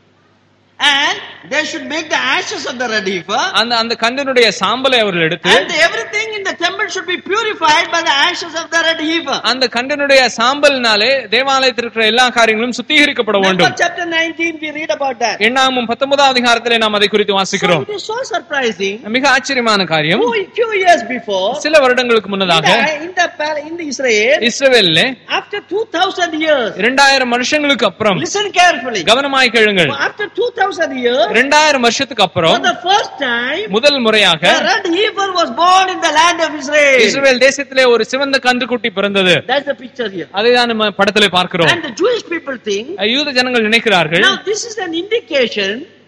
And they should make the ashes of the red heifer. அந்த அந்த கன்றினுடைய சாம்பலை அவர்கள் எடுத்து And everything in the temple should be purified by the ashes of the red heifer. அந்த கன்றினுடைய சாம்பல்னாலே தேவாலயத்தில் இருக்கிற எல்லா காரியங்களும் சுத்திகரிக்கப்பட Number வேண்டும் chapter 19, we read about that. எண்ணாமும் பத்தொன்பதாம் அதிகாரத்திலே நாம் அதை குறித்து So வாசிக்கிறோம் it is so surprising. மிக ஆச்சரியமான காரியம் Few, few years before, சில வருடங்களுக்கு in முன்னதாக the, in the, pal- in the Israel, இஸ்ரவேல்ல after 2000 years, இரண்டாயிரம் வருஷங்களுக்கு அப்புறம் listen carefully. கவனமாய் கேளுங்கள் After 2000 years, இரண்டாயிரம் வருஷத்துக்கு for அப்புறம் the first time, முதல் முறையாக a red heifer was born in the land of Israel. இஸ்ரவேல் தேசத்திலே ஒரு சிவந்த கன்றுக்குட்டி பிறந்தது That's the picture here. அதைதான் நம்ம படத்திலே பார்க்கிறோம் And the Jewish people think, யூத ஜனங்கள் நினைக்கிறார்கள் now this is an indication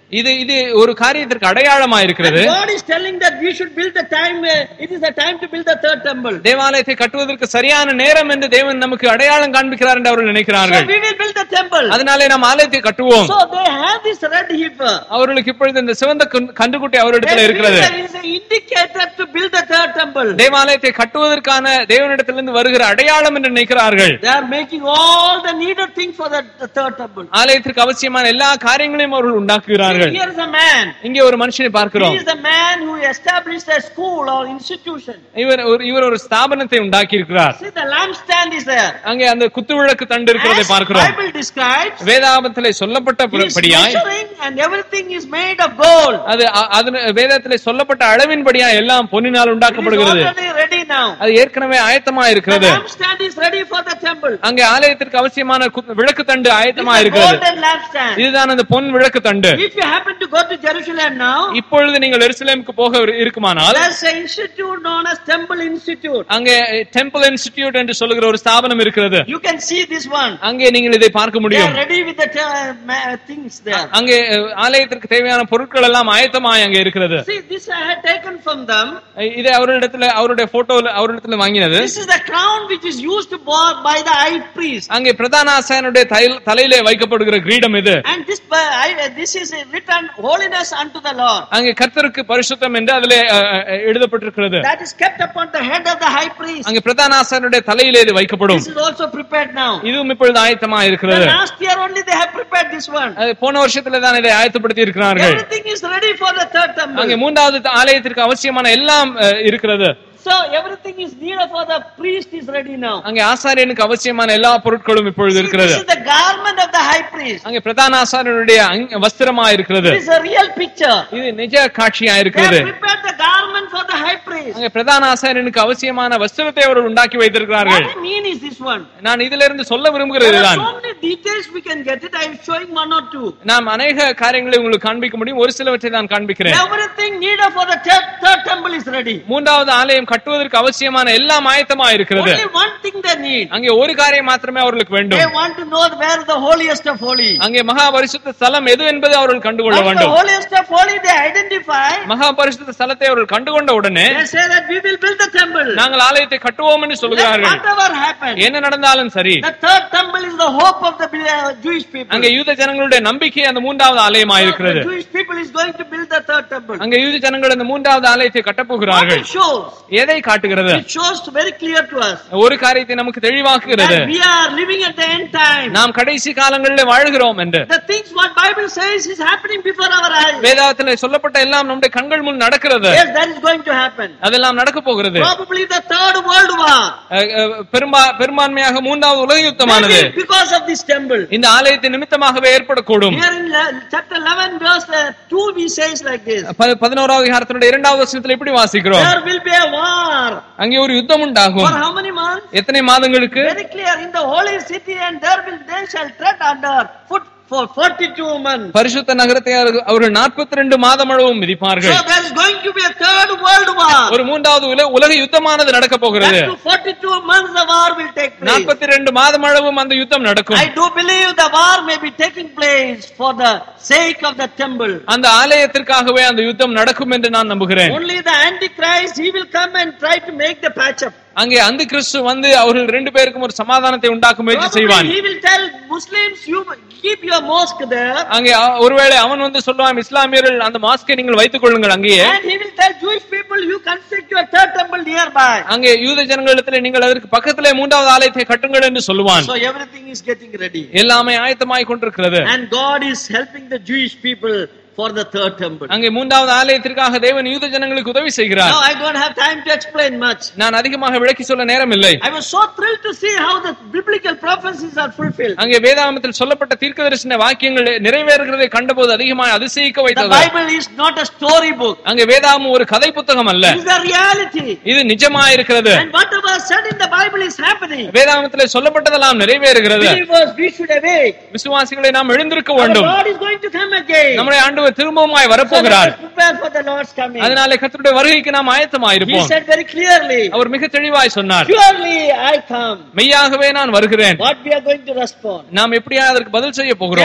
இது இது ஒரு காரியத்திற்கு அடையாளமா இருக்கிறது And God is telling that we should build the time, uh, it is the time to build the third temple. தேவாலயத்தை கட்டுவதற்கு சரியான நேரம் என்று தேவன் நமக்கு அடையாளம் காண்பிக்கிறார் என்று அவர்கள் So நினைக்கிறார்கள் we will build the temple. அதனாலே நாம் ஆலயத்தை கட்டுவோம் So they have this red heifer. அவர்களுக்கு இப்பொழுது இந்த சிவந்த கண்- கன்றுக்குட்டி அவரிடத்தில் That இருக்கிறது is an indicator to build the third temple. தேவாலயத்தை கட்டுவதற்கான தேவனிடத்திலிருந்து வருகிற அடையாளம் என்று நினைக்கிறார்கள் They are making all the needed things for the, the third temple. ஆலயத்திற்கு அவசியமான எல்லா காரியங்களையும் அவர்கள் உண்டாக்குகிறார்கள் Here is a man. இங்கே ஒரு மனுஷனை He பார்க்கிறோம் is the man who established a school or institution. இவர் ஒரு இவர் ஒரு ஸ்தாபனத்தை உண்டாக்கி இருக்கிறார் See, the lampstand is there. அங்கே அந்த குத்துவிளக்கு தண்டு இருக்கிறதை As பார்க்கிறோம் Bible describes, வேதாபத்திலே he is சொல்லப்பட்டபடியாய் measuring and everything is made of gold. அது அ- அது வேதத்திலே சொல்லப்பட்ட அளவின்படியா எல்லாம் பொன்னினால் It is உண்டாக்கப்படுகிறது already ready now. அது ஏற்கனவே ஆயத்தமா The இருக்கிறது lampstand is ready for the temple. அங்கே ஆலயத்திற்கு அவசியமான கு- விளக்கு தண்டு This ஆயத்தமா is a இருக்கிறது golden lampstand. இதுதான் அந்த பொன் விளக்கு தண்டு If you happen to go to Jerusalem now, இப்பொழுது நீங்கள் எருசலேமுக்கு போக இரு- இருக்குமானால் there's an institute known as Temple Institute. அங்கே டெம்பிள் இன்ஸ்டிடியூட் என்று சொல்லுகிற ஒரு ஸ்தாபனம் இருக்கிறது You can see this one. அங்கே நீங்கள் இதை பார்க்க They முடியும் are ready with the te- ma- things there. அங்கே அஹ், ஆலயத்திற்கு தேவையான பொருட்கள் எல்லாம் ஆயத்தமாய் அங்கே இருக்கிறது See, this I had taken from them. இதை அவரிடத்துல அவருடைய போட்டோல அவரிடத்துல வாங்கினது This is the crown which is used to bore by the high priest. அங்கே பிரதான ஆசாரியனுடைய தைல்- தலையிலே வைக்கப்படுகிற கிரீடம் இது And this, by- I- this is written holiness unto the Lord. அங்கே கர்த்தருக்கு பரிசுத்தம் என்று அதிலே அஹ், அஹ், எழுதப்பட்டிருக்கிறது That is kept upon the head of the high priest. அங்கே பிரதான ஆசாரியனுடைய தலையிலே இது வைக்கப்படும் This is also prepared now. இதுவும் இப்பொழுது ஆயத்தமா The இருக்கிறது last year only they have prepared this one. அது போன வருஷத்துல தான் இதை ஆயத்தப்படுத்தி இருக்கிறார்கள் Everything is ready for the third அங்கே temple. மூன்றாவது ஆலயத்திற்கு அவசியமான எல்லாம் அஹ், இருக்கிறது So everything is needed for the priest is ready now. அங்கே ஆசாரியனுக்கு அவசியமான எல்லா பொருட்களும் இப்பொழுது See, இருக்கிறது this is the garment of the high priest. அங்கே பிரதான ஆசாரியனுடைய அங்க- வஸ்திரமா இருக்கிறது This is a real picture. இது நிஜ காட்சியா They இருக்கிறது have prepared the garment for the high priest. அங்கே பிரதான ஆசாரியனுக்கு அவசியமான வஸ்திரத்தை அவர்கள் உண்டாக்கி வைத்திருக்கிறார்கள் What I mean is this one. நான் இதுல இருந்து சொல்ல விரும்புகிறது There are இதுதான் so many details we can get it. I am showing one or two. நாம் அநேக காரியங்களை உங்களுக்கு காண்பிக்க முடியும் ஒரு சிலவற்றை நான் காண்பிக்கிறேன் Everything needed for the third, third temple is ready. மூன்றாவது ஆலயம் கட்டுவதற்கு அவசியமான எல்லாம் ஆயத்தமா இருக்கிறது Only one thing they need. அங்கே ஒரு காரியம் மாத்திரமே அவர்களுக்கு They வேண்டும் want to know where the holiest of holy. அங்கே மகா பரிசுத்த ஸ்தலம் எது என்பதை அவர்கள் கண்டுகொள்ள At the வேண்டும் holiest of holy they identify. மகா பரிசுத்த ஸ்தலத்தை அவர்கள் கண்டுகொண்ட உடனே They say that we will build the temple. நாங்கள் ஆலயத்தை கட்டுவோம் என்று Let சொல்கிறார்கள் whatever happen. என்ன நடந்தாலும் சரி The third temple is the hope of the uh, Jewish people. அங்கே யூத ஜனங்களுடைய நம்பிக்கை அந்த மூன்றாவது ஆலயமா இருக்கிறது The Jewish people is going to build the third temple. அங்கே யூத ஜனங்கள் அந்த மூன்றாவது ஆலயத்தை What கட்டப்போகிறார்கள் it shows? எதை காட்டுகிறது It shows very clear to us ஒரு காரியத்தை நமக்கு தெளிவாக்குகிறது that we are living at the end time. நாம் கடைசி காலங்களில் வாழ்கிறோம் என்று The things what Bible says is happening before our eyes. வேதாகத்தில் சொல்லப்பட்ட எல்லாம் நம்முடைய கண்கள் முன் நடக்கிறது Yes, that is going to happen. அதெல்லாம் நடக்க போகிறது Probably the third world war. அஹ், அஹ், பெரும்பா பெரும்பான்மையாக மூன்றாவது உலக யுத்தமானது Maybe because of this temple. இந்த ஆலயத்தின் நிமித்தமாகவே ஏற்படக்கூடும் Here in le- chapter 11 verse uh, 2 we says like this. ப- பதினோராவது அதிகாரத்தினுடைய இரண்டாவது வசனத்தில் எப்படி வாசிக்கிறோம் There will be a war. அங்கே ஒரு யுத்தம் For உண்டாகும் how many months? எத்தனை மாதங்களுக்கு Very clear in the holy city and there will they shall tread under foot for 42 months. பரிசுத்த நகரத்தை அவர்கள்- அவர்கள் நாற்பத்தி ரெண்டு மாதம் அளவும் மிதிப்பார்கள் So there is going to be a third world war. ஒரு மூன்றாவது உல- உலக யுத்தமானது நடக்க போகிறது That to 42 months the war will take place. நாற்பத்தி ரெண்டு மாதம் அளவும் அந்த யுத்தம் நடக்கும் I do believe the war may be taking place for the sake of the temple. அந்த ஆலயத்திற்காகவே அந்த யுத்தம் நடக்கும் என்று நான் நம்புகிறேன் Only the Antichrist, he will come and try to make the patch up. அங்கே அந்த கிறிஸ்து வந்து அவர்கள் ரெண்டு பேருக்கும் ஒரு சமாதானத்தை உண்டாக்க முயற்சி செய்வான் Probably he will tell Muslims, you keep your mosque there. அங்கே அ- ஒருவேளை அவன் வந்து சொல்லுவான் இஸ்லாமியர்கள் அந்த மாஸ்கை நீங்கள் வைத்துக் கொள்ளுங்கள் அங்கேயே And he will tell Jewish people, you construct your third temple nearby. அங்கே யூத ஜனங்களிடத்தில் நீங்கள் அதற்கு பக்கத்திலே மூன்றாவது ஆலயத்தை கட்டுங்கள் என்று சொல்லுவான் So everything is getting ready. எல்லாமே ஆயத்தமாய் கொண்டிருக்கிறது And God is helping the Jewish people for the third temple. அங்கே மூன்றாவது ஆலயத்திற்காக தேவன் யூத ஜனங்களுக்கு உதவி செய்கிறார் Now I don't have time to explain much. நான் அதிகமாக விளக்கி சொல்ல நேரம் இல்லை I was so thrilled to see how the biblical prophecies are fulfilled. அங்கே வேதாகமத்தில் சொல்லப்பட்ட தீர்க்கதரிசன வாக்கியங்கள் நிறைவேறுகிறதை கண்டபோது அதிகமாக அதிசயிக்க The வைத்தது Bible is not a story book. அங்கே வேதாகமம் ஒரு கதை புத்தகம் அல்ல It is the reality. இது நிஜமா இருக்கிறது And whatever said in the Bible is happening. வேதாகமத்தில் சொல்லப்பட்டதெல்லாம் நிறைவேறுகிறது Believers, we should awake. விசுவாசிகளை நாம் எழுந்திருக்க Our வேண்டும் Lord is going to come again. நம்முடைய ஆண்டவர் திரும்பவுமாய் So let வரப்போகிறார் us prepare for the Lord's coming. அதனாலே கர்த்தருடைய வருகைக்கு நாம் He ஆயத்தமாயிருப்போம் said very clearly, அவர் மிக தெளிவாய் சொன்னார் Surely I come. மெய்யாகவே நான் வருகிறேன் What we are going to respond. நாம் எப்படியா அதற்கு பதில் செய்ய போகிறோம் Can you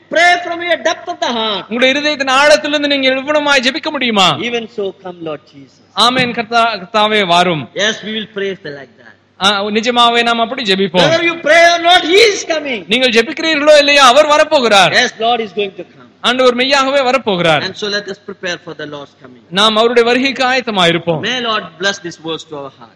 pray from your depth of the heart. உங்களுடைய இருதயத்தின் ஆழத்திலிருந்து நீங்க எவ்வளவுமாய் ஜெபிக்க முடியுமா Even so, come Lord Jesus. ஆமென் கர்த்தா கர்த்தாவே வாரும் Yes, we will pray like that. ஆ, நிஜமாவே நாம் அப்படி ஜெபிப்போம் Whether you pray or not, He is coming. நீங்கள் ஜெபிக்கிறீர்களோ இல்லையா அவர் வரப்போகிறார் Yes, Lord is going to come. ஆண்டவர் மெய்யாகவே வரப்போகிறார் And so let us prepare for the Lord's coming. நாம் அவருடைய வருகைக்கு ஆயத்தமா இருப்போம் May Lord bless these words to our heart.